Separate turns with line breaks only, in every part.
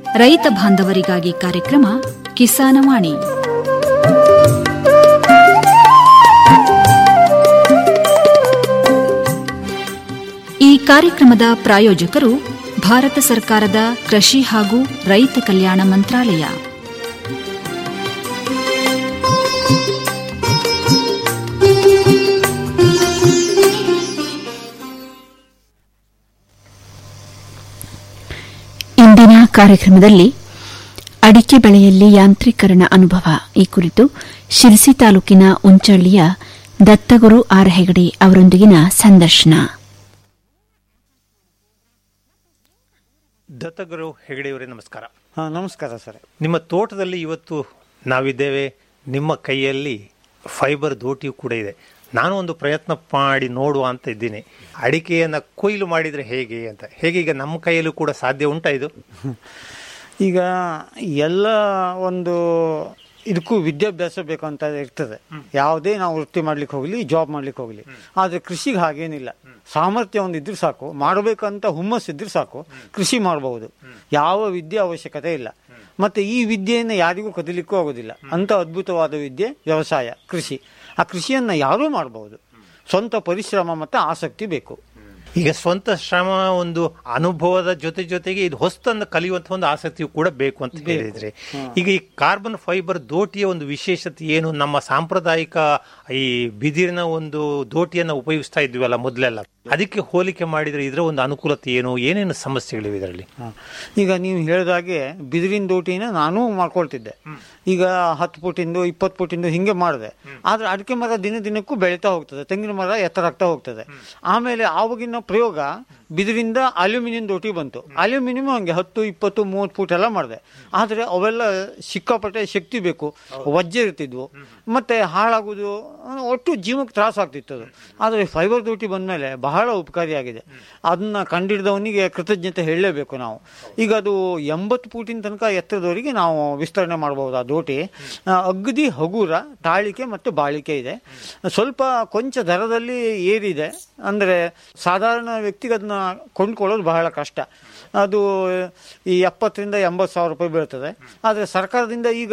ರೈತ ಬಾಂಧವರಿಗಾಗಿ ಕಾರ್ಯಕ್ರಮ ಕಿಸಾನವಾಣಿ ಈ ಕಾರ್ಯಕ್ರಮದ ಪ್ರಾಯೋಜಕರು ಭಾರತ ಸರ್ಕಾರದ ಕೃಷಿ ಹಾಗೂ ರೈತ ಕಲ್ಯಾಣ ಮಂತ್ರಾಲಯ
ಇಂದಿನ ಕಾರ್ಯಕ್ರಮದಲ್ಲಿ ಅಡಿಕೆ ಬೆಳೆಯಲ್ಲಿ ಯಾಂತ್ರೀಕರಣ ಅನುಭವ ಈ ಕುರಿತು ಶಿರಸಿ ತಾಲೂಕಿನ ಉಂಚಳ್ಳಿಯ ದತ್ತಗುರು ಆರ್ ಹೆಗಡೆ ಅವರೊಂದಿಗಿನ ಸಂದರ್ಶನ
ದತ್ತಗುರು ಹೆಗಡೆಯವರೇ ನಮಸ್ಕಾರ
ಹಾಂ ನಮಸ್ಕಾರ ಸರ್
ನಿಮ್ಮ ತೋಟದಲ್ಲಿ ಇವತ್ತು ನಾವಿದ್ದೇವೆ ನಿಮ್ಮ ಕೈಯಲ್ಲಿ ಫೈಬರ್ ದೋಟಿಯೂ ಕೂಡ ಇದೆ ನಾನು ಒಂದು ಪ್ರಯತ್ನ ಮಾಡಿ ನೋಡುವ ಅಂತ ಇದ್ದೀನಿ ಅಡಿಕೆಯನ್ನು ಕೊಯ್ಲು ಮಾಡಿದರೆ ಹೇಗೆ ಅಂತ ಹೇಗೆ ಈಗ ನಮ್ಮ ಕೈಯಲ್ಲೂ ಕೂಡ ಸಾಧ್ಯ ಉಂಟಾ ಇದು
ಈಗ ಎಲ್ಲ ಒಂದು ಇದಕ್ಕೂ ವಿದ್ಯಾಭ್ಯಾಸ ಬೇಕು ಅಂತ ಇರ್ತದೆ ಯಾವುದೇ ನಾವು ವೃತ್ತಿ ಮಾಡ್ಲಿಕ್ಕೆ ಹೋಗಲಿ ಜಾಬ್ ಮಾಡ್ಲಿಕ್ಕೆ ಹೋಗಲಿ ಆದರೆ ಕೃಷಿಗೆ ಹಾಗೇನಿಲ್ಲ ಸಾಮರ್ಥ್ಯ ಒಂದು ಇದ್ರೆ ಸಾಕು ಮಾಡಬೇಕಂತ ಹುಮ್ಮಸ್ ಇದ್ರೆ ಸಾಕು ಕೃಷಿ ಮಾಡಬಹುದು ಯಾವ ವಿದ್ಯೆ ಅವಶ್ಯಕತೆ ಇಲ್ಲ ಮತ್ತೆ ಈ ವಿದ್ಯೆಯನ್ನು ಯಾರಿಗೂ ಕದಲಿಕ್ಕೂ ಆಗೋದಿಲ್ಲ ಅಂತ ಅದ್ಭುತವಾದ ವಿದ್ಯೆ ವ್ಯವಸಾಯ ಕೃಷಿ ಆ ಕೃಷಿಯನ್ನು ಯಾರೂ ಮಾಡಬಹುದು ಸ್ವಂತ ಪರಿಶ್ರಮ ಮತ್ತು ಆಸಕ್ತಿ ಬೇಕು
ಈಗ ಸ್ವಂತ ಶ್ರಮ ಒಂದು ಅನುಭವದ ಜೊತೆ ಜೊತೆಗೆ ಇದು ಹೊಸ್ತನ್ನು ಕಲಿಯುವಂತಹ ಒಂದು ಆಸಕ್ತಿಯು ಕೂಡ ಬೇಕು ಅಂತ ಹೇಳಿದ್ರೆ ಈಗ ಈ ಕಾರ್ಬನ್ ಫೈಬರ್ ದೋಟಿಯ ಒಂದು ವಿಶೇಷತೆ ಏನು ನಮ್ಮ ಸಾಂಪ್ರದಾಯಿಕ ಈ ಬಿದಿರಿನ ಒಂದು ದೋಟಿಯನ್ನು ಉಪಯೋಗಿಸ್ತಾ ಇದ್ವಲ್ಲ ಮೊದಲೆಲ್ಲ ಅದಕ್ಕೆ ಹೋಲಿಕೆ ಮಾಡಿದ್ರೆ ಇದರ ಒಂದು ಅನುಕೂಲತೆ ಏನು ಏನೇನು ಸಮಸ್ಯೆಗಳಿವೆ ಇದರಲ್ಲಿ
ಹ. ಈಗ ನೀವು ಹೇಳಿದಾಗೆ ಬಿದಿರಿನ ದೋಟಿನ ನಾನು ಮಾಡ್ಕೊಳ್ತಿದ್ದೆ ಈಗ ಹತ್ತು ಫುಟಿಂದು ಇಪ್ಪತ್ತು ಫುಟಿಂದು ಹಿಂಗೆ ಮಾಡಿದೆ ಆದ್ರೆ ಅಡಿಕೆ ಮರ ದಿನ ದಿನಕ್ಕೂ ಬೆಳೀತಾ ಹೋಗ್ತದೆ ತೆಂಗಿನ ಮರ ಎತ್ತರ ಆಗ್ತಾ ಹೋಗ್ತದೆ ಆಮೇಲೆ ಆವಾಗಿನ ಪ್ರಯೋಗ ಬಿದಿರಿಂದ ಅಲ್ಯೂಮಿನಿಯಂ ದೋಟಿ ಬಂತು ಅಲ್ಯೂಮಿನಿಯಂ ಹಂಗೆ ಹತ್ತು ಇಪ್ಪತ್ತು ಮೂವತ್ತು ಫೂಟ್ ಎಲ್ಲ ಮಾಡಿದೆ ಆದರೆ ಅವೆಲ್ಲ ಸಿಕ್ಕಾಪಟ್ಟೆ ಶಕ್ತಿ ಬೇಕು ವಜ್ಜೆ ಇರ್ತಿದ್ವು ಮತ್ತೆ ಹಾಳಾಗುವುದು ಒಟ್ಟು ಜೀವಕ್ಕೆ ತ್ರಾಸ ಆಗ್ತಿತ್ತು ಅದು ಆದರೆ ಫೈಬರ್ ದೋಟಿ ಬಂದಮೇಲೆ ಬಹಳ ಉಪಕಾರಿಯಾಗಿದೆ ಅದನ್ನ ಕಂಡಿಡಿದವನಿಗೆ ಕೃತಜ್ಞತೆ ಹೇಳಲೇಬೇಕು ನಾವು ಈಗ ಅದು ಎಂಬತ್ತು ಫೂಟಿನ ತನಕ ಎತ್ತರದವರೆಗೆ ನಾವು ವಿಸ್ತರಣೆ ಮಾಡಬಹುದು ಆ ದೋಟಿ ಆ, ಅಗದಿ ಹಗುರ ತಾಳಿಕೆ ಮತ್ತು ಬಾಳಿಕೆ ಇದೆ ಸ್ವಲ್ಪ ಕೊಂಚ ದರದಲ್ಲಿ ಏರಿದೆ ಅಂದರೆ ಸಾಧಾರಣ ವ್ಯಕ್ತಿಗೆ ಅದನ್ನ ಕೊಂಡ್ಕೊಳ್ಳೋದು ಬಹಳ ಕಷ್ಟ ಅದು ಈ ಎಪ್ಪತ್ತರಿಂದ ಎಂಬತ್ತು ಸಾವಿರ ರೂಪಾಯಿ ಬೀಳ್ತದೆ ಆದರೆ ಸರ್ಕಾರದಿಂದ ಈಗ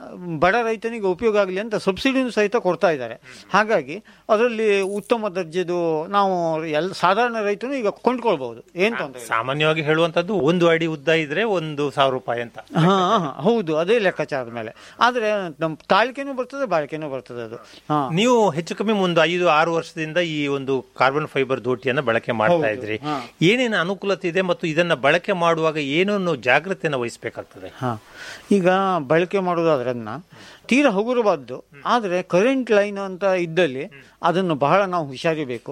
ಬಡ ರೈತನಿಗೆ ಉಪಯೋಗ ಆಗಲಿ ಅಂತ ಸಬ್ಸಿಡಿನೂ ಸಹಿತ ಕೊಡ್ತಾ ಇದ್ದಾರೆ ಹಾಗಾಗಿ ಅದರಲ್ಲಿ ಉತ್ತಮ ದರ್ಜೆದು ನಾವು ಎಲ್ಲ ಸಾಧಾರಣ ರೈತನು ಈಗ ಕೊಂಡ್ಕೊಳ್ಬಹುದು ಏನು ತೊಂದರೆ ಇಲ್ಲ.
ಸಾಮಾನ್ಯವಾಗಿ ಹೇಳುವಂತದ್ದು ಒಂದು ಅಡಿ ಉದ್ದ ಇದ್ರೆ ಒಂದು ಸಾವಿರ ರೂಪಾಯಿ ಅಂತ
ಹಾ ಹಾ, ಹೌದು ಅದೇ ಲೆಕ್ಕಾಚಾರದ ಮೇಲೆ ಆದರೆ ನಮ್ಮ ತಾಳಿಕೆನೂ ಬರ್ತದೆ ಬಾಳಿಕೆನೂ ಬರ್ತದೆ ಅದು ಹಾ
ನೀವು ಹೆಚ್ಚು ಕಮ್ಮಿ ಒಂದು ಐದು ಆರು ವರ್ಷದಿಂದ ಈ ಒಂದು ಕಾರ್ಬನ್ ಫೈಬರ್ ದೋಟಿಯನ್ನ ಬಳಕೆ ಮಾಡ್ತಾ ಇದ್ರಿ ಏನೇನು ಅನುಕೂಲತೆ ಇದೆ ಮತ್ತು ಇದನ್ನ ಬಳಕೆ ಮಾಡುವಾಗ ಏನನ್ನು ಜಾಗ್ರತೆಯನ್ನು ವಹಿಸಬೇಕಾಗ್ತದೆ
ಹಾ ಈಗ ಬಳಕೆ ಮಾಡೋದಾದ್ರೆ ಅದನ್ನ ತೀರಾ ಹಗುರವಾದ್ದು ಆದರೆ ಕರೆಂಟ್ ಲೈನ್ ಅಂತ ಇದ್ದಲ್ಲಿ ಅದನ್ನು ಬಹಳ ನಾವು ಹುಷಾರಿಬೇಕು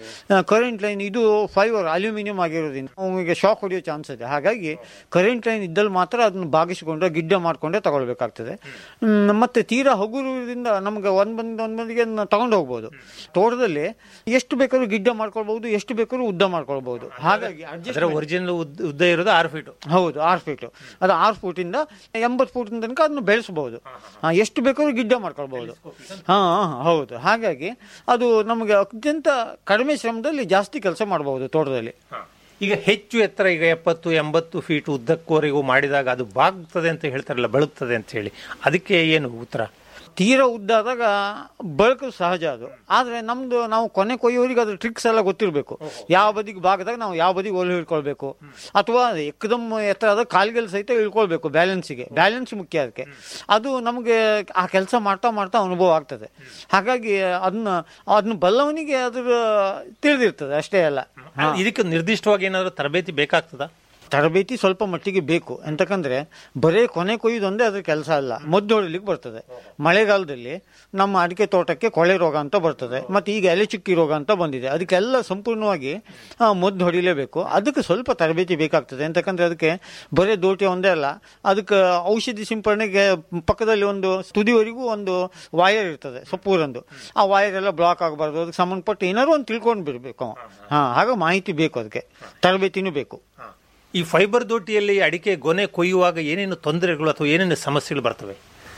ಕರೆಂಟ್ ಲೈನ್ ಇದು ಫೈಬರ್ ಅಲ್ಯೂಮಿನಿಯಂ ಆಗಿರೋದ್ರಿಂದ ಅವನಿಗೆ ಶಾಕ್ ಹೊಡೆಯೋ ಚಾನ್ಸ್ ಇದೆ ಹಾಗಾಗಿ ಕರೆಂಟ್ ಲೈನ್ ಇದ್ದಲ್ಲಿ ಮಾತ್ರ ಅದನ್ನು ಬಾಗಿಸಿಕೊಂಡ್ರೆ ಗಿಡ್ಡ ಮಾಡ್ಕೊಂಡೇ ತಗೊಳ್ಬೇಕಾಗ್ತದೆ ಹ್ಮ್, ಮತ್ತೆ ತೀರಾ ಹಗುರದಿಂದ ನಮ್ಗೆ ಒಂದ್ ಬಂದ ಒಂದ್ ಬಂದಿಗೆ ಅದನ್ನ ತಗೊಂಡು ಹೋಗ್ಬೋದು ತೋಟದಲ್ಲಿ ಎಷ್ಟು ಬೇಕಾದ್ರೂ ಗಿಡ್ಡ ಮಾಡ್ಕೊಳ್ಬಹುದು ಎಷ್ಟು ಬೇಕಾದ್ರೂ ಉದ್ದ ಮಾಡ್ಕೊಳ್ಬಹುದು ಹಾಗಾಗಿ adjust
ಅದರ ಒರಿಜಿನಲ್ ಉದ್ದ ಇರೋದು ಆರು ಫೀಟ್
ಹೌದು ಆರು ಫೀಟ್ ಅದು ಆರು ಫೂಟಿಂದ ಎಂಬತ್ತು ಫೂಟಿನ ತನಕ ಅದನ್ನು ಬೆಳೆಸಬಹುದು ಎಷ್ಟು ಬೇಕಾದ್ರೂ ಗಿಡ್ಡ ಮಾಡ್ಕೊಳ್ಬಹುದು ಹಾ ಹೌದು ಹಾಗಾಗಿ ಅದು ನಮಗೆ ಅತ್ಯಂತ ಕಡಿಮೆ ಶ್ರಮದಲ್ಲಿ ಜಾಸ್ತಿ ಕೆಲಸ ಮಾಡಬಹುದು ತೋಟದಲ್ಲಿ
ಈಗ ಹೆಚ್ಚು ಎತ್ತರ ಈಗ ಎಪ್ಪತ್ತು ಎಂಬತ್ತು ಫೀಟ್ ಉದ್ದಕ್ಕವರೆಗೂ ಮಾಡಿದಾಗ ಅದು ಬಾಗ್ತದೆ ಅಂತ ಹೇಳ್ತಾರಲ್ಲ ಬೆಳುತ್ತದೆ ಅಂತ ಹೇಳಿ ಅದಕ್ಕೆ ಏನು ಉತ್ತರ
ತೀರಾ ಉದ್ದಾದಾಗ ಬಳಕು ಸಹಜ ಅದು ಆದರೆ ನಮ್ದು ನಾವು ಕೊನೆ ಕೊಯ್ಯೋರಿಗೆ ಅದ್ರ ಟ್ರಿಕ್ಸ್ ಎಲ್ಲ ಗೊತ್ತಿರಬೇಕು ಯಾವ ಬದಿಗೆ ಭಾಗದಾಗ ನಾವು ಯಾವ ಬದಿಗೆ ಒಲೆ ಹಿಡ್ಕೊಳ್ಬೇಕು ಅಥವಾ ಎಕ್ದಮ್ ಎತ್ತರ ಆದಾಗ ಕಾಲ್ಗೆಲ್ ಸಹಿತ ಇಳ್ಕೊಳ್ಬೇಕು ಬ್ಯಾಲೆನ್ಸಿಗೆ ಬ್ಯಾಲೆನ್ಸ್ ಮುಖ್ಯ ಅದಕ್ಕೆ ಅದು ನಮಗೆ ಆ ಕೆಲಸ ಮಾಡ್ತಾ ಮಾಡ್ತಾ ಅನುಭವ ಆಗ್ತದೆ ಹಾಗಾಗಿ ಅದನ್ನ ಅದನ್ನ ಬಲ್ಲವನಿಗೆ ಅದ್ರ ತಿಳಿದಿರ್ತದೆ ಅಷ್ಟೇ ಅಲ್ಲ
ಇದಕ್ಕೆ ನಿರ್ದಿಷ್ಟವಾಗಿ ಏನಾದರೂ ತರಬೇತಿ ಬೇಕಾಗ್ತದಾ
ತರಬೇತಿ ಸ್ವಲ್ಪ ಮಟ್ಟಿಗೆ ಬೇಕು ಎಂತಕಂದ್ರೆ ಬರೇ ಕೊನೆ ಕೊಯ್ಯುದೊಂದೇ ಅದ್ರ ಕೆಲಸ ಅಲ್ಲ ಮದ್ದು ಹೊಡಿಲಿಕ್ಕೆ ಬರ್ತದೆ ಮಳೆಗಾಲದಲ್ಲಿ ನಮ್ಮ ಅಡಿಕೆ ತೋಟಕ್ಕೆ ಕೊಳೆ ರೋಗ ಅಂತ ಬರ್ತದೆ ಮತ್ತೆ ಈಗ ಎಲೆ ಚುಕ್ಕಿ ರೋಗ ಅಂತ ಬಂದಿದೆ ಅದಕ್ಕೆಲ್ಲ ಸಂಪೂರ್ಣವಾಗಿ ಆ, ಮದ್ದು ಹೊಡಿಲೇಬೇಕು ಅದಕ್ಕೆ ಸ್ವಲ್ಪ ತರಬೇತಿ ಬೇಕಾಗ್ತದೆ ಎಂತಕಂದ್ರೆ ಅದಕ್ಕೆ ಬರೇ ದೋಟಿ ಒಂದೇ ಅಲ್ಲ ಅದಕ್ಕೆ ಔಷಧಿ ಸಿಂಪರಣೆಗೆ ಪಕ್ಕದಲ್ಲಿ ಒಂದು ತುದಿವರೆಗೂ ಒಂದು ವಾಯರ್ ಇರ್ತದೆ ಸೊಪ್ಪೂರಂದು ಆ ವಾಯರ್ ಎಲ್ಲ ಬ್ಲಾಕ್ ಆಗಬಾರ್ದು ಅದಕ್ಕೆ ಸಂಬಂಧಪಟ್ಟ ಏನಾದ್ರು ಒಂದು ತಿಳ್ಕೊಂಡು ಬಿಡಬೇಕು ಹಾ ಹಾಗೆ ಮಾಹಿತಿ ಬೇಕು ಅದಕ್ಕೆ ತರಬೇತಿನೂ ಬೇಕು
ಈ ಫೈಬರ್ ದೋಟಿಯಲ್ಲಿ ಅಡಿಕೆ ಗೊನೆ ಕೊಯ್ಯುವಾಗ ಏನೇನು ತೊಂದರೆಗಳು ಅಥವಾ ಏನೇನು ಸಮಸ್ಯೆಗಳು ಬರ್ತವೆ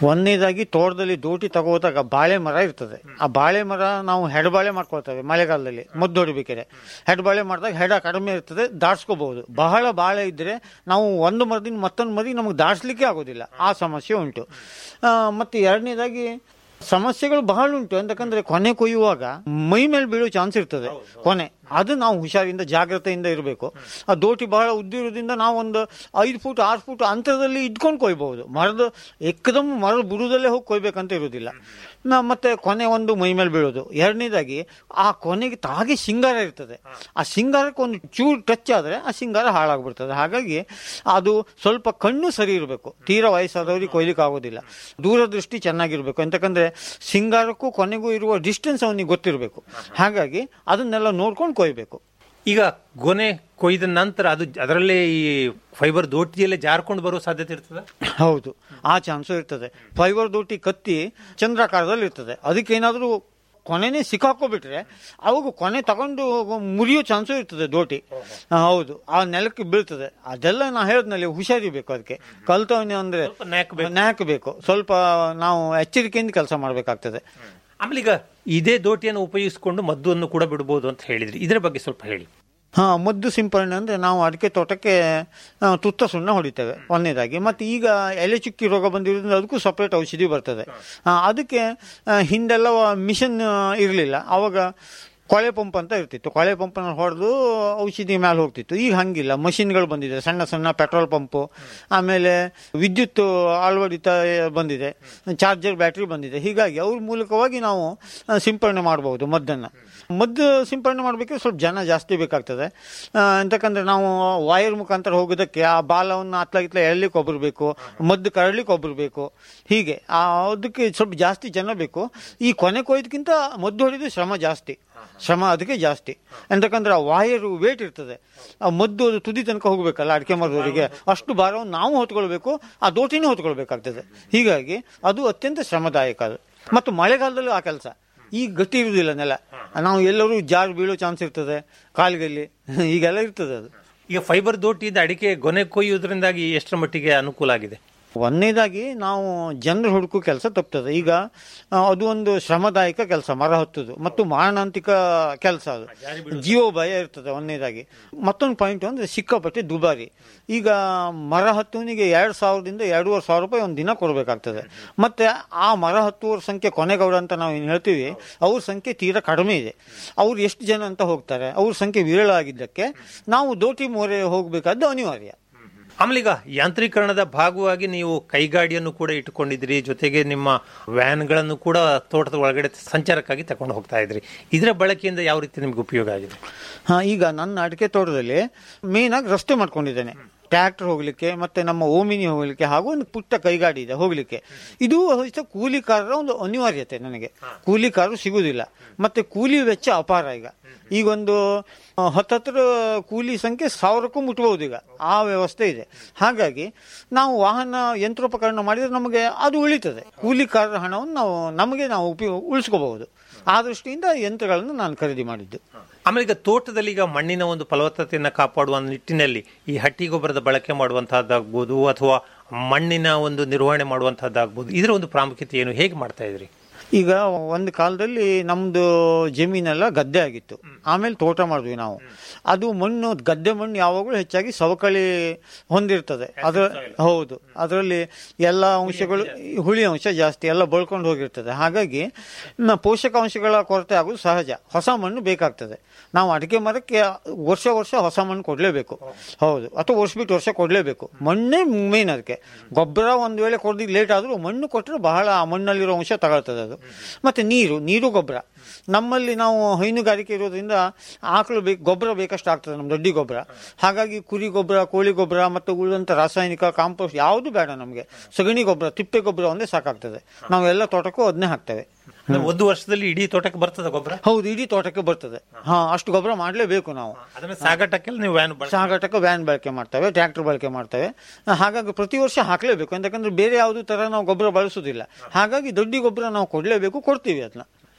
ಒಂದನೇದಾಗಿ ತೋಟದಲ್ಲಿ ದೋಟಿ ತಗೋದಾಗ ಬಾಳೆ ಮರ ಇರ್ತದೆ ಆ ಬಾಳೆ ಮರ ನಾವು ಹೆಡಬಾಳೆ ಮಾಡ್ಕೊಳ್ತೇವೆ ಮಳೆಗಾಲದಲ್ಲಿ ಮದ್ದು ಹೊಡಿಬೇಕಾದ್ರೆ ಹೆಡಬಾಳೆ ಮಾಡಿದಾಗ ಹೆಡ ಕಡಿಮೆ ಇರ್ತದೆ ದಾಟ್ಸ್ಕೋಬಹುದು ಬಹಳ ಬಾಳೆ ಇದ್ರೆ ನಾವು ಒಂದು ಮರದಿಂದ ಮತ್ತೊಂದು ಮರದಿಂದ ನಮಗೆ ದಾಟ್ಸ್ಲಿಕ್ಕೆ ಆಗೋದಿಲ್ಲ ಆ ಸಮಸ್ಯೆ ಉಂಟು ಆ, ಮತ್ತೆ ಎರಡನೇದಾಗಿ ಸಮಸ್ಯೆಗಳು ಬಹಳ ಉಂಟು ಯಾಕಂದ್ರೆ ಕೊನೆ ಕೊಯ್ಯುವಾಗ ಮೈ ಮೇಲೆ ಬೀಳೋ ಚಾನ್ಸ್ ಇರ್ತದೆ ಕೊನೆ ಅದು ನಾವು ಹುಷಾರಿಂದ ಜಾಗ್ರತೆಯಿಂದ ಇರಬೇಕು ಆ ದೋಟಿ ಬಹಳ ಉದ್ದಿರೋದ್ರಿಂದ ನಾವು ಒಂದು ಐದು ಫೂಟ್ ಆರು ಫೂಟ್ ಅಂತರದಲ್ಲಿ ಇದ್ಕೊಂಡು ಕೊಯ್ಬಹುದು ಮರದ ಎಕ್ಕದಮ್ ಮರದ ಬುಡದಲ್ಲೇ ಹೋಗಿ ಕೊಯ್ಬೇಕಂತ ಇರೋದಿಲ್ಲ ನ- ಮತ್ತೆ ಕೊನೆ ಒಂದು ಮೈ ಮೇಲೆ ಬೀಳೋದು ಎರಡನೇದಾಗಿ ಆ ಕೊನೆಗೆ ತಾಗೆ ಸಿಂಗಾರ ಇರ್ತದೆ ಆ ಸಿಂಗಾರಕ್ಕೆ ಒಂದು ಚೂರು ಟಚ್ ಆದರೆ ಆ ಸಿಂಗಾರ ಹಾಳಾಗ್ಬಿಡ್ತದೆ ಹಾಗಾಗಿ ಅದು ಸ್ವಲ್ಪ ಕಣ್ಣು ಸರಿ ಇರಬೇಕು ತೀರಾ ವಯಸ್ಸಾದವ್ರಿಗೆ ಕೊಯ್ಲಿಕ್ಕೆ ಆಗೋದಿಲ್ಲ ದೂರದೃಷ್ಟಿ ಚೆನ್ನಾಗಿರ್ಬೇಕು ಅಂತಕಂದ್ರೆ ಸಿಂಗಾರಕ್ಕೂ ಕೊನೆಗೂ ಇರುವ ಡಿಸ್ಟೆನ್ಸ್ ಅವನಿಗೆ ಗೊತ್ತಿರಬೇಕು ಹಾಗಾಗಿ ಅದನ್ನೆಲ್ಲ ನೋಡ್ಕೊಂಡು ಕೊಯ್ಬೇಕು
ಈಗ ಗೊನೆ ಕೊಯ್ದ ನಂತರ ಅದು ಅದರಲ್ಲೇ ಈ ಫೈಬರ್ ದೋಟಿಯಲ್ಲೇ ಜಾರ್ಕೊಂಡು ಬರೋ ಸಾಧ್ಯತೆ ಇರ್ತದೆ
ಹೌದು ಆ ಚಾನ್ಸು ಇರ್ತದೆ ಫೈಬರ್ ದೋಟಿ ಕತ್ತಿ ಚಂದ್ರಾಕಾರದಲ್ಲಿ ಇರ್ತದೆ ಅದಕ್ಕೇನಾದರೂ ಕೊನೆನೇ ಸಿಕ್ಕಾಕೋಬಿಟ್ರೆ ಅವಾಗ ಕೊನೆ ತಗೊಂಡು ಮುರಿಯೋ ಚಾನ್ಸು ಇರ್ತದೆ ದೋಟಿ ಆ, ಹೌದು ಆ ನೆಲಕ್ಕೆ ಬೀಳ್ತದೆ ಅದೆಲ್ಲ ನಾ ಹೇಳಿದ್ನಲ್ಲಿ ಹುಷಾರಿಬೇಕು ಅದಕ್ಕೆ ಕಲ್ತವನೇ ಅಂದ್ರೆ
ಸ್ವಲ್ಪ ನ್ಯಾಕ್ ಬೇಕು.
ನ್ಯಾಕ್ ಬೇಕು ಸ್ವಲ್ಪ ನಾವು ಎಚ್ಚರಿಕೆಯಿಂದ ಕೆಲಸ ಮಾಡಬೇಕಾಗ್ತದೆ
ಆಮೇಲೆ ಈಗ ಇದೇ ದೋಟಿಯನ್ನು ಉಪಯೋಗಿಸಿಕೊಂಡು ಮದ್ದನ್ನು ಕೂಡ ಬಿಡಬಹುದು ಅಂತ ಹೇಳಿದ್ರಿ ಇದರ ಬಗ್ಗೆ ಸ್ವಲ್ಪ ಹೇಳಿ
ಹಾ ಮದ್ದು ಸಿಂಪರಣೆ ಅಂದ್ರೆ ನಾವು ಅಡಿಕೆ ತೋಟಕ್ಕೆ ಆ, ತುತ್ತ ಸುಣ್ಣ ಹೊಡಿತೇವೆ ಒಂದನೇದಾಗಿ ಮತ್ತೆ ಈಗ ಎಲೆ ಚುಕ್ಕಿ ರೋಗ ಬಂದಿರೋದ್ರಿಂದ ಅದಕ್ಕೂ ಸಪ್ರೇಟ್ ಔಷಧಿ ಬರ್ತದೆ ಆ, ಅದಕ್ಕೆ ಆ, ಹಿಂದೆಲ್ಲ ಮಿಷನ್ ಇರಲಿಲ್ಲ ಅವಾಗ ಕೊಳೆ ಪಂಪ್ ಅಂತ ಇರ್ತಿತ್ತು ಕೊಳೆ ಪಂಪನ್ನು ಹೊಡೆದು ಔಷಧಿ ಮೇಲೆ ಹೋಗ್ತಿತ್ತು ಈಗ ಹಂಗಿಲ್ಲ ಮಷಿನ್ಗಳು ಬಂದಿದೆ ಸಣ್ಣ ಸಣ್ಣ ಪೆಟ್ರೋಲ್ ಪಂಪು ಆಮೇಲೆ ವಿದ್ಯುತ್ ಅಳವಡಿತ ಬಂದಿದೆ ಚಾರ್ಜರ್ ಬ್ಯಾಟ್ರಿ ಬಂದಿದೆ ಹೀಗಾಗಿ ಅವ್ರ ಮೂಲಕವಾಗಿ ನಾವು ಆ, ಸಿಂಪರಣೆ ಮಾಡಬಹುದು ಮದ್ದನ್ನು ಮದ್ದು ಸಿಂಪರಣೆ ಮಾಡಬೇಕಾದ್ರೆ ಸ್ವಲ್ಪ ಜನ ಜಾಸ್ತಿ ಬೇಕಾಗ್ತದೆ ಆ, ಅಂತಕಂದ್ರೆ ನಾವು ವಾಯರ್ ಮುಖಾಂತರ ಹೋಗೋದಕ್ಕೆ ಆ ಬಾಲವನ್ನು ಅತ್ಲಾಗಿತ್ಲ ಎಳ್ಲಿಕ್ಕೆ ಒಬ್ರು ಬೇಕು ಮದ್ದು ಕರಡ್ಲಿಕ್ಕೆ ಒಬ್ರು ಬೇಕು ಹೀಗೆ ಆ ಅದಕ್ಕೆ ಸ್ವಲ್ಪ ಜಾಸ್ತಿ ಜನ ಬೇಕು ಈ ಕೊನೆ ಕೊಯ್ದಕ್ಕಿಂತ ಮದ್ದು ಹೊಡೆದು ಶ್ರಮ ಜಾಸ್ತಿ ಶ್ರಮ ಅದಕ್ಕೆ ಜಾಸ್ತಿ ಎಂತಕಂದ್ರೆ ಆ ವಾಯರು ವೇಟ್ ಇರ್ತದೆ ಆ ಮದ್ದು ಅದು ತುದಿ ತನಕ ಹೋಗ್ಬೇಕಲ್ಲ ಅಡಿಕೆ ಮರದವರಿಗೆ ಅಷ್ಟು ಭಾರವನ್ನು ನಾವು ಹೊತ್ಕೊಳ್ಬೇಕು ಆ ದೋಟಿನೂ ಹೊತ್ಕೊಳ್ಬೇಕಾಗ್ತದೆ ಹೀಗಾಗಿ ಅದು ಅತ್ಯಂತ ಶ್ರಮದಾಯಕ ಅದು ಮತ್ತು ಮಳೆಗಾಲದಲ್ಲೂ ಆ ಕೆಲಸ ಈಗ ಗಟ್ಟಿ ಇರುವುದಿಲ್ಲ ನೆಲ ನಾವು ಎಲ್ಲರೂ ಜಾರು ಬೀಳೋ ಚಾನ್ಸ್ ಇರ್ತದೆ ಕಾಲಿಗಲ್ಲಿ ಈಗೆಲ್ಲ ಇರ್ತದೆ ಅದು
ಈಗ ಫೈಬರ್ ದೋಟಿಯಿಂದ ಅಡಿಕೆ ಗೊನೆ ಕೊಯ್ಯುವುದರಿಂದಾಗಿ ಎಷ್ಟರ ಮಟ್ಟಿಗೆ ಅನುಕೂಲ ಆಗಿದೆ
ಒಂದನೇದಾಗಿ ನಾವು ಜನರು ಹುಡುಕೋ ಕೆಲಸ ತಪ್ತದೆ ಈಗ ಆ, ಅದು ಒಂದು ಶ್ರಮದಾಯಕ ಕೆಲಸ ಮರ ಹತ್ತುದು ಮತ್ತು ಮಾರಣಾಂತಿಕ ಕೆಲಸ ಅದು ಜೀವ ಭಯ ಇರ್ತದೆ ಒಂದನೇದಾಗಿ ಮತ್ತೊಂದು ಪಾಯಿಂಟ್ ಅಂದ್ರೆ ಸಿಕ್ಕಾಪಟ್ಟೆ ದುಬಾರಿ ಈಗ ಮರ ಹತ್ತುವನಿಗೆ ಎರಡು ಸಾವಿರದಿಂದ ಎರಡೂವರೆ ಸಾವಿರ ರೂಪಾಯಿ ಒಂದು ದಿನ ಕೊಡಬೇಕಾಗ್ತದೆ ಮತ್ತೆ ಆ ಮರ ಹತ್ತುವರ ಸಂಖ್ಯೆ ಕೊನೆಗೌಡ ಅಂತ ನಾವು ಏನು ಹೇಳ್ತೀವಿ ಅವ್ರ ಸಂಖ್ಯೆ ತೀರಾ ಕಡಿಮೆ ಇದೆ ಅವ್ರು ಎಷ್ಟು ಜನ ಅಂತ ಹೋಗ್ತಾರೆ ಅವ್ರ ಸಂಖ್ಯೆ ವಿರಳ ಆಗಿದ್ದಕ್ಕೆ ನಾವು ದೋಟಿ ಮೋರೆ ಹೋಗಬೇಕಾದ್ದು ಅನಿವಾರ್ಯ
ಆಮೇಲೆ ಈಗ ಯಾಂತ್ರೀಕರಣದ ಭಾಗವಾಗಿ ನೀವು ಕೈಗಾಡಿಯನ್ನು ಕೂಡ ಇಟ್ಟುಕೊಂಡಿದ್ರಿ ಜೊತೆಗೆ ನಿಮ್ಮ ವ್ಯಾನ್ಗಳನ್ನು ಕೂಡ ತೋಟದ ಒಳಗಡೆ ಸಂಚಾರಕ್ಕಾಗಿ ತಗೊಂಡು ಹೋಗ್ತಾ ಇದ್ರಿ ಇದರ ಬಳಕೆಯಿಂದ ಯಾವ ರೀತಿ ನಿಮ್ಗೆ ಉಪಯೋಗ ಆಗಿದೆ
ಹಾ ಈಗ ನನ್ನ ಅಡಿಕೆ ತೋಟದಲ್ಲಿ ಮೇನ್ ಆಗಿ ರಸ್ತೆ ಮಾಡ್ಕೊಂಡಿದ್ದೇನೆ ಟ್ರ್ಯಾಕ್ಟರ್ ಹೋಗ್ಲಿಕ್ಕೆ ಮತ್ತೆ ನಮ್ಮ ಓಮಿನಿ ಹೋಗ್ಲಿಕ್ಕೆ ಹಾಗೂ ಒಂದು ಪುಟ್ಟ ಕೈಗಾಡಿ ಇದೆ ಹೋಗ್ಲಿಕ್ಕೆ ಇದು ಅಷ್ಟೇ ಕೂಲಿಕಾರರ ಒಂದು ಅನಿವಾರ್ಯತೆ ನನಗೆ ಕೂಲಿಕಾರರು ಸಿಗುವುದಿಲ್ಲ ಮತ್ತೆ ಕೂಲಿ ವೆಚ್ಚ ಅಪಾರ ಈಗ ಈಗೊಂದು ಆ, ಹತ್ತತ್ರ ಕೂಲಿ ಸಂಖ್ಯೆ ಸಾವಿರಕ್ಕೂ ಮುಟ್ಬಹುದು ಈಗ ಆ ವ್ಯವಸ್ಥೆ ಇದೆ ಹಾಗಾಗಿ ನಾವು ವಾಹನ ಯಂತ್ರೋಪಕರಣ ಮಾಡಿದ್ರೆ ನಮಗೆ ಅದು ಉಳಿತದೆ ಕೂಲಿಕಾರರ ಹಣವನ್ನು ನಾವು ನಮಗೆ ನಾವು ಉಪಯೋಗ ಉಳಿಸ್ಕೋಬಹುದು ಆ ದೃಷ್ಟಿಯಿಂದ ಯಂತ್ರಗಳನ್ನು ನಾನು ಖರೀದಿ ಮಾಡಿದ್ದು
ಆಮೇಲೆ ಈಗ ತೋಟದಲ್ಲಿ ಈಗ ಮಣ್ಣಿನ ಒಂದು ಫಲವತ್ತತೆಯನ್ನು ಕಾಪಾಡುವ ನಿಟ್ಟಿನಲ್ಲಿ ಈ ಹಟ್ಟಿ ಗೊಬ್ಬರದ ಬಳಕೆ ಮಾಡುವಂತಹದ್ದಾಗ್ಬೋದು ಅಥವಾ ಮಣ್ಣಿನ ಒಂದು ನಿರ್ವಹಣೆ ಮಾಡುವಂತಹದ್ದಾಗ್ಬೋದು ಇದರ ಒಂದು ಪ್ರಾಮುಖ್ಯತೆ ಏನು ಹೇಗೆ ಮಾಡ್ತಾ ಇದ್ರಿ
ಈಗ ಒಂದು ಕಾಲದಲ್ಲಿ ನಮ್ದು ಜಮೀನೆಲ್ಲ ಗದ್ದೆ ಆಗಿತ್ತು ಆಮೇಲೆ ತೋಟ ಮಾಡಿದ್ವಿ ನಾವು ಅದು ಮಣ್ಣು ಗದ್ದೆ ಮಣ್ಣು ಯಾವಾಗಲೂ ಹೆಚ್ಚಾಗಿ ಸವಕಳಿ ಹೊಂದಿರ್ತದೆ ಅದರ ಹೌದು ಅದರಲ್ಲಿ ಎಲ್ಲ ಅಂಶಗಳು ಹುಳಿ ಅಂಶ ಜಾಸ್ತಿ ಎಲ್ಲ ಬಳ್ಕೊಂಡು ಹೋಗಿರ್ತದೆ ಹಾಗಾಗಿ ನ- ಪೋಷಕಾಂಶಗಳ ಕೊರತೆ ಆಗೋದು ಸಹಜ ಹೊಸ ಮಣ್ಣು ಬೇಕಾಗ್ತದೆ ನಾವು ಅಡಿಕೆ ಮರಕ್ಕೆ ವರ್ಷ ವರ್ಷ ಹೊಸ ಮಣ್ಣು ಕೊಡಲೇಬೇಕು ಹೌದು ಅಥವಾ ವರ್ಷ ಬಿಟ್ಟು ವರ್ಷ ಕೊಡಲೇಬೇಕು ಮಣ್ಣೇ ಮೇನ್ ಅದಕ್ಕೆ ಗೊಬ್ಬರ ಒಂದು ವೇಳೆ ಕೊಡದಿದ್ದು ಲೇಟ್ ಆದರೂ ಮಣ್ಣು ಕೊಟ್ಟರೆ ಬಹಳ ಆ ಮಣ್ಣಲ್ಲಿರೋ ಅಂಶ ತಗೊಳ್ತದೆ ಅದು ಮತ್ತೆ ನೀರು ನೀರು ಗೊಬ್ಬರ ನಮ್ಮಲ್ಲಿ ನಾವು ಹೈನುಗಾರಿಕೆ ಇರೋದ್ರಿಂದ ಆಕಳು ಬೇಕು ಗೊಬ್ಬರ ಬೇಕಷ್ಟು ಆಗ್ತದೆ ನಮ್ಮ ದೊಡ್ಡಿ ಗೊಬ್ಬರ ಹಾಗಾಗಿ ಕುರಿ ಗೊಬ್ಬರ ಕೋಳಿ ಗೊಬ್ಬರ ಮತ್ತು ಉಳಿದಂಥ ರಾಸಾಯನಿಕ ಕಾಂಪೋಸ್ಟ್ ಯಾವುದು ಬೇಡ ನಮಗೆ ಸಗಣಿ ಗೊಬ್ಬರ ತಿಪ್ಪೆ ಗೊಬ್ಬರ ಒಂದೇ ಸಾಕಾಗ್ತದೆ ನಾವು ಎಲ್ಲ ತೋಟಕ್ಕೂ ಅದನ್ನೇ ಹಾಕ್ತೇವೆ
ಅಂದ್ರೆ ಒಂದು ವರ್ಷದಲ್ಲಿ ಇಡೀ ತೋಟಕ್ಕೆ ಬರ್ತದ ಗೊಬ್ಬರ
ಹೌದು ಇಡೀ ತೋಟಕ್ಕೆ ಬರ್ತದೆ ಹಾ ಅಷ್ಟು ಗೊಬ್ಬರ ಮಾಡಲೇಬೇಕು ನಾವು
ಅದನ್ನ ಸಾಗಾಟಕ್ಕೆಲ್ಲ ನೀವು ವ್ಯಾನ್ ಬಳಕೆ
ಸಾಗಾಟಕ್ಕೆ ವ್ಯಾನ್ ಬಳಕೆ ಮಾಡ್ತೇವೆ ಟ್ರ್ಯಾಕ್ಟರ್ ಬಳಕೆ ಮಾಡ್ತೇವೆ ಹಾಗಾಗಿ ಪ್ರತಿ ವರ್ಷ ಹಾಕಲೇಬೇಕು ಯಾಕಂದ್ರೆ ಬೇರೆ ಯಾವುದೇ ತರ ನಾವು ಗೊಬ್ಬರ ಬಳಸೋದಿಲ್ಲ ಹಾಗಾಗಿ ದೊಡ್ಡ ಗೊಬ್ಬರ ನಾವು ಕೊಡಲೇಬೇಕು ಕೊಡ್ತೀವಿ ಅದನ್ನ